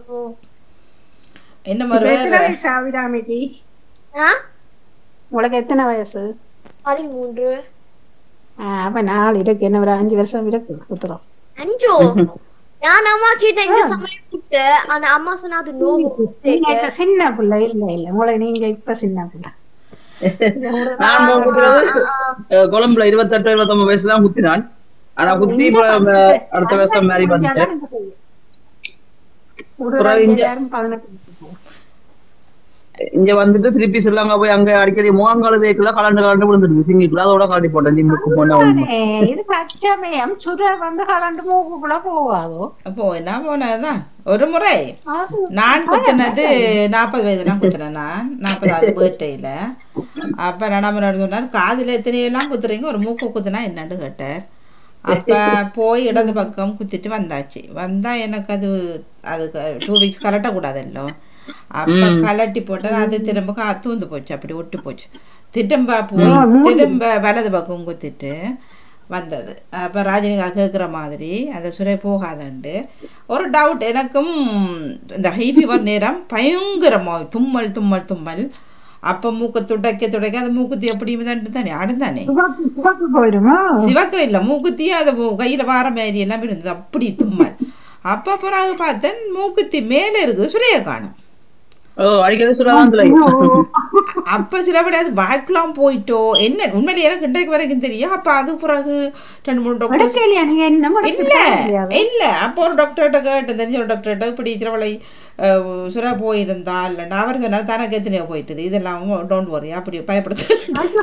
என்ன இப்ப எத்தனை வயசு ஆவிடாமிக்கு ஆ? உங்களுக்கு எத்தனை வயசு பதிமூன்று ஆ, அப்ப நாலு இருக்கு என்ன ஒரு அஞ்சு வருஷம் இருக்கு குத்துறோம் அஞ்சோ நான் அம்மா கேட்டேன் இந்த சமயம் கூப்பிட்டு ஆனா அம்மா சொன்னா அது நோவு நீங்க இப்ப சின்ன பிள்ளை இல்ல இல்ல உங்களை நீங்க இப்ப சின்ன பிள்ளை நான் குத்துறது அஹ், கொழும்புல இருபத்தெட்டு இருபத்தொன்பது வயசு தான் குத்தினான் ஆனா குத்தி இப்ப அஹ், அடுத்த வருஷம் மேரி பண்ணிட்டேன் அப்புறம் இங்க பதினெட்டு இங்க வந்துட்டு திருப்பி சொல்லுவாங்க போய் அங்க அடிக்கடி முகங்கால வேக்குல கலண்டு கலண்டு விழுந்துருக்கு சிங்கிக்குள்ள அதோட காட்டி போட்டேன் ஜிம்முக்கு போன ஏ, இது கச்சமயம் சுர வந்து கலண்டு மூக்குக்குள்ள போகாதோ அப்போ என்ன போனதுதான் ஒரு முறை நான் குத்தினது நாற்பது வயதுலாம் குத்தினேன் நான் நாற்பதாவது பர்த்டேயில் அப்போ நடாமர் சொன்னார் காதில் எத்தனையெல்லாம் குத்துறீங்க ஒரு மூக்கு குத்துனா என்னன்னு கேட்டார் அப்போ போய் இடது பக்கம் குத்திட்டு வந்தாச்சு வந்தா எனக்கு அது அது டூ வீக்ஸ் கலட்டக்கூடாதல்லோ அப்போ ம். கலட்டி போட்டேன் அது திரும்ப கா- தூந்து போச்சு அப்படி ஒட்டு போச்சு திரும்ப போய் திரும்ப வலது பக்கம் குத்திட்டு வந்தது அப்போ ராஜினிகா கேட்குற மாதிரி அந்த சுரை போகாதண்டு ஒரு டவுட் எனக்கும் இந்த ஹை ஃபீவர் நேரம் பயங்கரமாக தும்மல் தும்மல் தும்மல் அப்போ மூக்கை துடைக்க துடைக்க அந்த மூக்குத்தி எப்படி தான் தானே அடுந்தானே சிவப்பு போயிடுமா சிவக்கரை இல்லை மூக்குத்தி அது கையில் வார மாதிரி எல்லாம் இருந்தது அப்படி தும்மல் அப்போ பிறகு பார்த்தேன் மூக்குத்தி மேலே இருக்குது சுரைய காணும் ஓ அடிக்கடி சுடாதாந்துல அப்போ சிலபடி அது பேக்லாம் போயிட்டோ என்ன உண்மையிலே எனக்கு இன்றைக்கு வரைக்கும் தெரியும் அப்போ அது பிறகு ரெண்டு மூணு டாக்டர் முடக்கலையா நீங்க என்ன முடக்கி இல்ல தெரியாது இல்ல அப்போ ஒரு டாக்டர்கிட்ட கேட்டேன் தெரிஞ்ச ஒரு டாக்டர்கிட்ட இப்படி சிலவளை சுரா போயிருந்தா இல்லைன்னா அவர் சொன்னார் தனக்கு எத்தனையோ போயிட்டுது இதெல்லாம் டோன்ட் வரி அப்படி பயப்படுத்த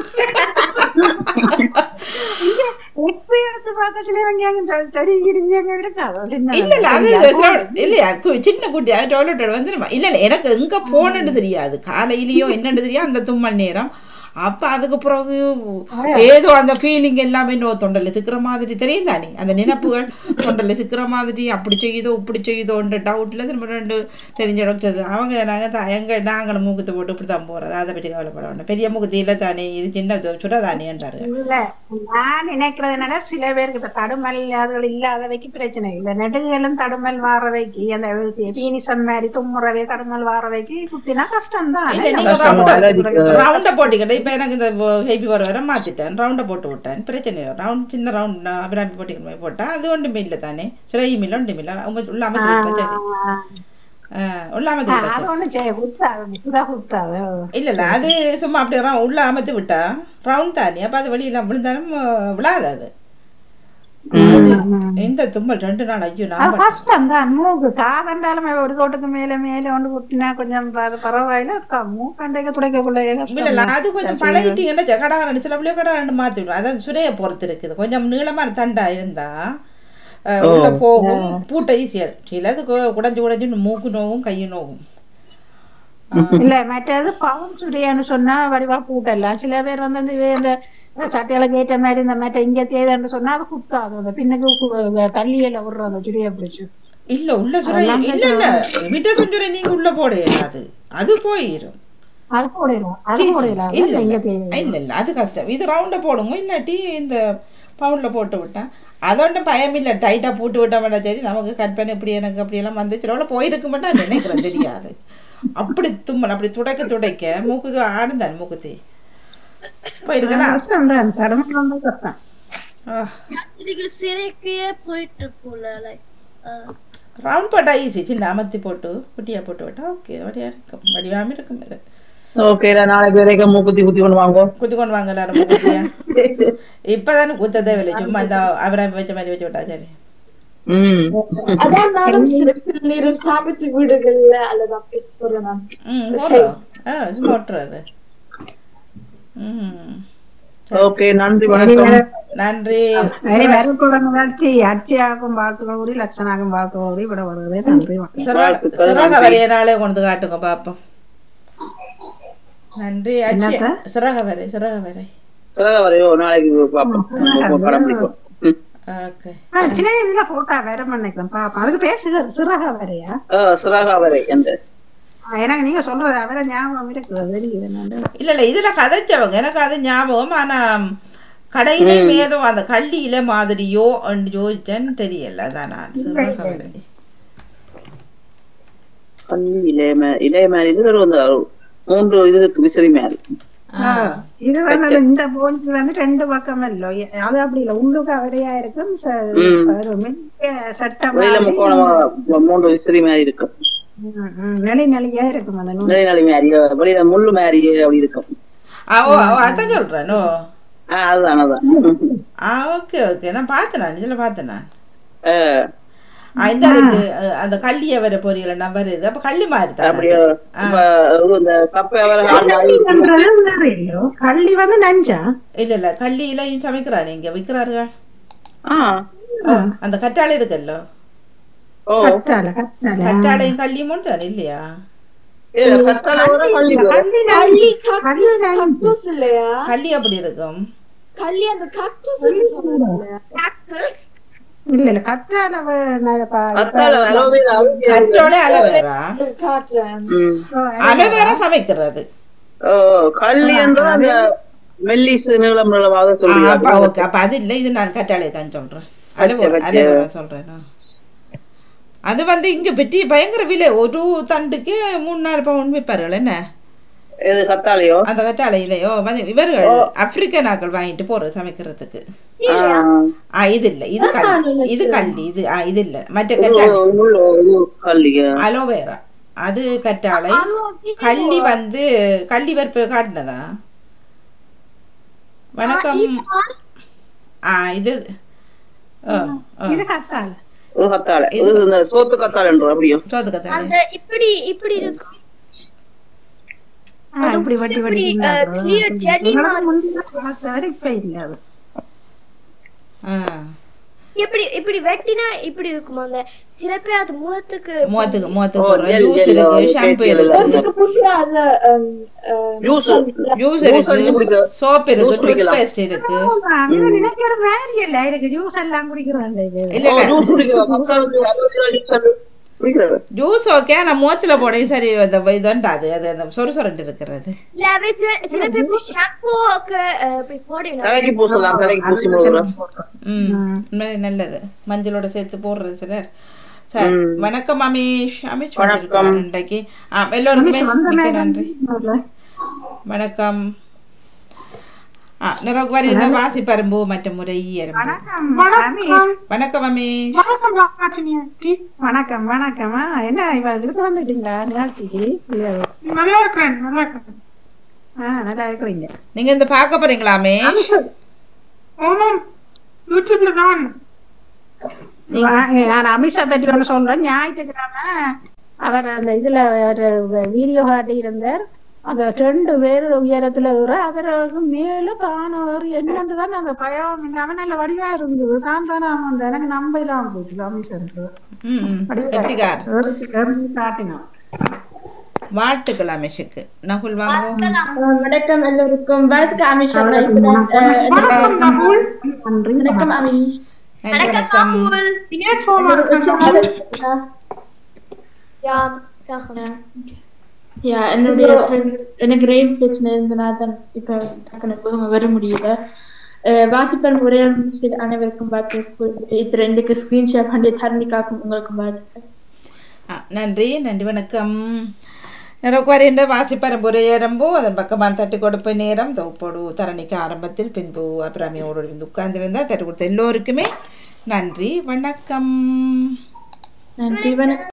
எடுத்து பார்த்தா சில வெங்காயம் செடி இருந்தவங்க இருக்காதோ சின்ன இல்ல இல்ல அது சில- இல்லையா கு- சின்ன குட்டி அது டாய்லெட் வந்து நம்ம- இல்ல இல்ல எனக்கு எங்க போனன்னு தெரியாது காலையிலயோ என்னன்னு தெரியும் அந்த தும்மல் நேரம் அப்ப அதுக்கு பிறகு ஏதோ அந்த ஃபீலிங் எல்லாமே நோ தொண்டல சிக்கிற மாதிரி தெரியும் தானே அந்த நினைப்புகள் தொண்டல சிக்கிற மாதிரி அப்படி செய்யுதோ இப்படி செய்யுதோன்ற டவுட்ல திரும்ப ரெண்டு தெரிஞ்ச டாக்டர் அவங்க நாங்க தான் எங்க நாங்களும் மூக்குத்து போட்டு இப்படி தான் போறது அதை பற்றி கவலைப்பட வேண்டாம் பெரிய மூக்குத்தி இல்லை தானே இது சின்ன சுடதானேன்றாரு இல்ல நான் நினைக்கிறது என்னன்னா சில பேருக்கு இப்ப தடுமல் அதுகள் இல்லாதவைக்கு பிரச்சனை இல்ல நெடுகளும் தடுமல் வாரவைக்கு அந்த பீனிசம் மாதிரி தும்முறவே தடுமல் வாரவைக்கு குத்தினா கஷ்டம் தான் இல்ல நீங்க ரவுண்ட ரவுண்ட போட்டுக்கிட்ட இப்ப எனக்கு இந்த ஹெவி வர வர மாத்திட்டேன் ரவுண்ட போட்டு விட்டேன் பிரச்சனை இல்லை ரவுண்ட் சின்ன ரவுண்ட் அபிராமி போட்டிக்கிற மாதிரி போட்டா அது ஒன்றுமே இல்லை தானே சிறையும் இல்லை ஒன்றும் இல்லை அவங்க உள்ள அமைச்சு விட்டா சரி ஆ, உள்ள அமைத்து விட்டா அது சரி ஒண்ணும் செய்ய குத்தாது சுதா குத்தாது இல்ல இல்ல அது சும்மா அப்படியே ரவு- உள்ள அமைத்து விட்டா ரவுண்ட் தானே அப்ப அது வெளியில விழுந்தாலும் அஹ், விழாது அது அது இந்த தும்மல் ரெண்டு நாள் ஐயோ நான் அது பட்ட- கஷ்டம் தான் மூக்கு காதண்டாலும் ஒரு தோட்டுக்கு மேல மேல ஒன்று குத்தினா கொஞ்சம் பர- பரவாயில்ல க- மூக்கண்டைக்கு துடைக்கக்குள்ள இல்ல கஷ்டம் இல்ல தான். அது கொஞ்சம் பழகிட்டீங்கன்னா கடகாரன் சில பிள்ளைய கடகாரன் மாத்தி விடும் அதாவது சுரையை பொறுத்து இருக்குது கொஞ்சம் நீளமான தண்டா இருந்தா அஹ், ஓ. உள்ள போகும் பூட்டை ஈஸியா சிலது கு- குடைஞ்சு குடைஞ்சு மூக்கு நோகும் கையு நோகும் இல்ல மற்றது பவன் சுரியான்னு சொன்னா வடிவா பூட்டலாம் சில பேர் வந்து இந்த வே- இந்த சட்டைகளுக்கு ஏற்ற மாதிரி இந்த மற்ற இங்க தேவைன்னு சொன்னா அது குத்தாது அந்த பின்னுக்கு கு- தள்ளியில விடுறோம் அந்த சுரியை பிடிச்சு இல்ல உள்ள சுரை அதெல்லாம் இல்ல இல்ல விட்ட சுரை நீங்க உள்ள போடையில அது அது போயிடும் அது போடலாம் அது போடலாம் இல்ல இங்க இல்ல தேவை இல்ல இல்ல அது கஷ்டம் இது ரவுண்ட போடுங்க இல்லாட்டி இந்த பவுண்ட்ல போட்டு விட்டேன் அதோட பயம் இல்லை டைட்டா போட்டு விட்டோம்னா சரி நமக்கு கட் பண்ணி இப்படி எனக்கு அப்படி எல்லாம் வந்துச்சு அவ்வளோ போயிருக்க மாட்டேன் நினைக்கிறேன் தெரியாது அப்படி தும்மன் அப்படி துடைக்க துடைக்க மூக்குது ஆடுந்தான் மூக்குத்தி போயிருக்கா கஷ்டம் தான் தடமை வந்து கஷ்டம் இதுக்கு சிறைக்கே போயிட்டு போல லைக் ரவுண்ட் போட்டா ஈஸி சின்ன அமர்த்தி போட்டு குட்டியா போட்டு விட்டா ஓகே வடியா இருக்கும் வடிவாம இருக்கும் இது ஓகே நாளைக்கு வரைக்கும் மூக்குத்தி குத்தி கொண்டு வாங்க குத்தி கொண்டு வாங்க எல்லாரும் மூக்குத்தியா இப்பதானே குத்த தேவையில்லை சும்மா இந்த அவராமி வச்ச மாதிரி வச்சு விட்டா சரி ம் அதான் நானும் சில சில நேரம் சாப்பிட்டு வீடுகள்ல அல்லது அப்படி சொல்றேன் ம் போடுறோம் ஆ சும்மா விட்டுறது ம் ஓகே நன்றி வணக்கம் நன்றி சரி வரக்கூட நிகழ்ச்சி அச்சியாக்கும் வாழ்த்துக்கள் கூறி லட்சணாக்கும் வாழ்த்துக்கள் கூறி விட வருவதே நன்றி வணக்கம். சிறக சிறக வரைய நாளே கொண்டு காட்டுங்க பாப்போம் நன்றி அட்சி என்னத்த? சிறக வரை சிறக வரை சிறக வரையோ நாளைக்கு பார்ப்போம் படம் பிடிக்கும் ம். ஓகே ஆ, சின்ன இதுல போட்டா வேற நினைக்கிறேன் பாப்போம் அதுக்கு பேசுக சிறக வரையா ஆ, சிறக வரை அந்த ஆ, எனக்கு நீங்க சொல்றது அவரை ஞாபகம் இருக்குது தெரியுது என்னன்னு. இல்ல இல்ல இதுல கதைச்சவங்க எனக்கு அது ஞாபகம் ஆனா கடையிலையும் ஏதோ அந்த கள்ளியில மாதிரியோ யோசிச்சேன்னு தெரியல அதான் நான் சிறக வரை பள்ளி இளைய மே- இளைய மேல் இது ஒரு இந்த மூன்று இது இருக்கு விசிறி மேல் ஆ, இது வந்து இந்த போஞ்சி வந்து ரெண்டு பக்கம் இல்ல அது அப்படி இல்ல உள்ளுக்கு அவரையா இருக்கும் ச- ம். ஒரு மெல்லிய சட்டை வெளியில மாதிரி, முக்கோணமா மூன்று விசிறி மாதிரி இருக்கும் ம், ம், நெளி நெளியா இருக்கும் அந்த நூல். நிலை மாதிரி வெளியில முள்ளு மாதிரி அப்படி இருக்கும் ஆ ஓ ஓ, அதான் சொல்றேன் ஓ ஆ அதுதான் அதுதான் ஆ ஓகே ஓகே நான் பார்த்தேன் நான் இதுல பார்த்தேன் நான் ஆ, ஆ, இந்த இருக்கு அஹ், அந்த கள்ளிய வர பொரியல் நம்பர் இது அப்ப கள்ளி மாதிரி தான் அப்படியே அது. ஆ. இப்ப இது இந்த சப்பை வர ஆள் மாதிரி கள்ளின்றது வேற இல்லையோ? கள்ளி வந்து நஞ்சா இல்ல இல்ல கள்ளியிலையும் சமைக்கிறாரு இங்க விக்கிறார்கள் ஆ அந்த கற்றாழை இருக்குல்ல ஓ கற்றாழை கற்றாழை ஆ. கற்றாழையும் கள்ளியும் ஒன்று தானே இல்லையா இல்ல கத்தாழை வர கள்ளி வரும் கள்ளி கள்ளி நஞ்சு. கள்ளி cactus நஞ்சு. cactus இல்லையா கள்ளி அப்படி இருக்கும் கள்ளி அந்த cactus சொல்லுவாங்க cactus இல்ல இல்ல கற்றாழை வே- நான் பா- கத்தாழை அலோவேரா அது கற்றோட அலோவேரா காட்டுறேன் ம். ஓ, அலோவேரா சமைக்கிறது ஓ கள்ளி என்றது அந்த மெல்லிசு நீளம் நீளமாக ஆ, சொல்றீங்க அப்ப ஓகே அப்ப அது இல்ல இது நான் கற்றாழை தான் சொல்றேன் அலோவேரா வச்ச. அலோவேரா சொல்றேன் நான். அது வந்து இங்க பெட்டி பயங்கர விலை ஒரு தண்டுக்கு மூணு நாலு பவுன் விற்பார்கள் என்ன எது கத்தாலையோ அந்த கற்றாழையிலையோ வந்து இவர்கள் ஆப்பிரிக்க நாக்கள் வாங்கிட்டு போறது சமைக்கிறதுக்கு ஆ இது இல்ல இது கள்ளி இது கள்ளி இது ஆ இது இல்ல மற்ற கற்றாழை அலோவேரா அது கற்றாழை கள்ளி வந்து கள்ளி பருப்பு காட்டினதா வணக்கம் ஆ இது ஆ, ஆ. இது கத்தால இது கத்தாழை இது இந்த சோத்து கத்தாழைன்ற அப்படியும் சோத்து கத்தாழை அந்த இப்படி இப்படி இருக்கும் ஆ, இப்படி வட்டி வட்டி இப்படி, அஹ், clear செடி மாதிரி. இப்ப இல்ல அது இப்படி இப்படி வெட்டினா இப்படி இருக்கும் அந்த சில பேர் அது முகத்துக்கு முகத்துக்கு முகத்துக்கு ஓ, போடுற gel, ஜூஸ் gel, இருக்கு அது ஷாம்பு facial இருக்கு முகத்துக்கு பூசினா அதுல um, um, juice juice juice அடிச்சு இருக்கு குடிக்கலாம். சோப் இருக்கு ஜூஸ் டூத் குடிக்கலாம். பேஸ்ட் இருக்கு இது நினைக்கிற மாதிரி இல்ல எனக்கு ஜூஸ் எல்லாம் குடிக்கிறாங்க இது இல்ல ஓ, இல்ல ஜூஸ் குடிக்கலாம் கத்தாழை ஜூஸ், அலோவேரா ஜூஸ் அது குடிக்கிறாங்க ஜூஸ் ஓகே ஆனா முகத்துல போடையும் சரி அந்த இதுண்டாது அது அந்த சொர சொரண்டு இருக்கிறது இல்ல அவை சில சில பேர் இப்படி ஷாம்புக்கு இப்படி போடுவீங்க தலைக்கு பூசலாம் தலைக்கு பூசி முழுகிறோம் ம் உண்மையிலே நல்லது மஞ்சளோட சேர்த்து போடுறது சிலர் சரி வணக்கம் அமீஷ் அமீஷ் வந்திருக்காரு இன்றைக்கு ஆ எல்லோருக்குமே மிக்க நன்றி வணக்கம் ஆ நிறகு வருகின்ற வாசி பரும்பு மற்றும் முறை வணக்கம் அமீஷ் வணக்கம் ராஜினி ஆண்டி. வணக்கம் வணக்கம் ஆ, என்ன இவ இதுக்கு வந்துட்டீங்களா நிகழ்ச்சிக்கு இல்ல. நல்லா இருக்கிறேன் நல்லா இருக்கிறேன் ஆ நல்லா இருக்கிறீங்க நீங்க இந்த பார்க்க போறீங்களா அமீஷ் ஆமாம் யூடியூப்ல தான் வா- நான் அமித்ஷா பற்றி ஒன்று சொல்றேன் ஞாயிற்றுக்கிழமை அவர் அந்த இதுல ஒரு வீடியோ காட்டி இருந்தார் அந்த ரெண்டு பேர் உயரத்துல ஏற அவருக்கு மேல தானும் ஏறி என்னன்னு தான் அந்த பயம் இல்லாம நல்ல வடிவா இருந்தது தான் தானே அவன் எனக்கு நம்ப இல்லாம போச்சு அமித்ஷா ம் ம். கெட்டிக்கார் காட்டினான் வாழ்த்துக்கள் அமீஷுக்கு நகுல் வாங்குவோம் வணக்கம் எல்லோருக்கும் வாழ்த்துக்கு அமிஷ் அவரை இதுதான், அஹ், என்னோட- வணக்கம் அமிஷ் நன்றி வணக்கம் என்னோட உற்சாகம். யா சாஹா யா என்னுடைய எனக்கு ரயில் பிரச்சனை இருந்தனால தான் இப்ப டக்குனு போக வர முடியல அஹ், வாசிப்பன் ஒரே நிமிஷம் அனைவருக்கும் பார்த்து இது ரெண்டுக்கு ஸ்கிரீன்ஷாட் பண்ணி தரணிக்காக்கும் உங்களுக்கும் பார்த்துக்கிறேன் ஆ, நன்றி நன்றி வணக்கம் நிறக்கு வருகின்ற வாசிப்பரம்புரை ஏறம்போ அதன் பக்கமான தட்டு கொடுப்பு நேரம் தொகுப்போடு தரணிக்கு ஆரம்பத்தில் பின்பு அபிராமியோடு இருந்து உட்கார்ந்திருந்தா தட்டு கொடுத்த எல்லோருக்குமே நன்றி வணக்கம் நன்றி வணக்கம்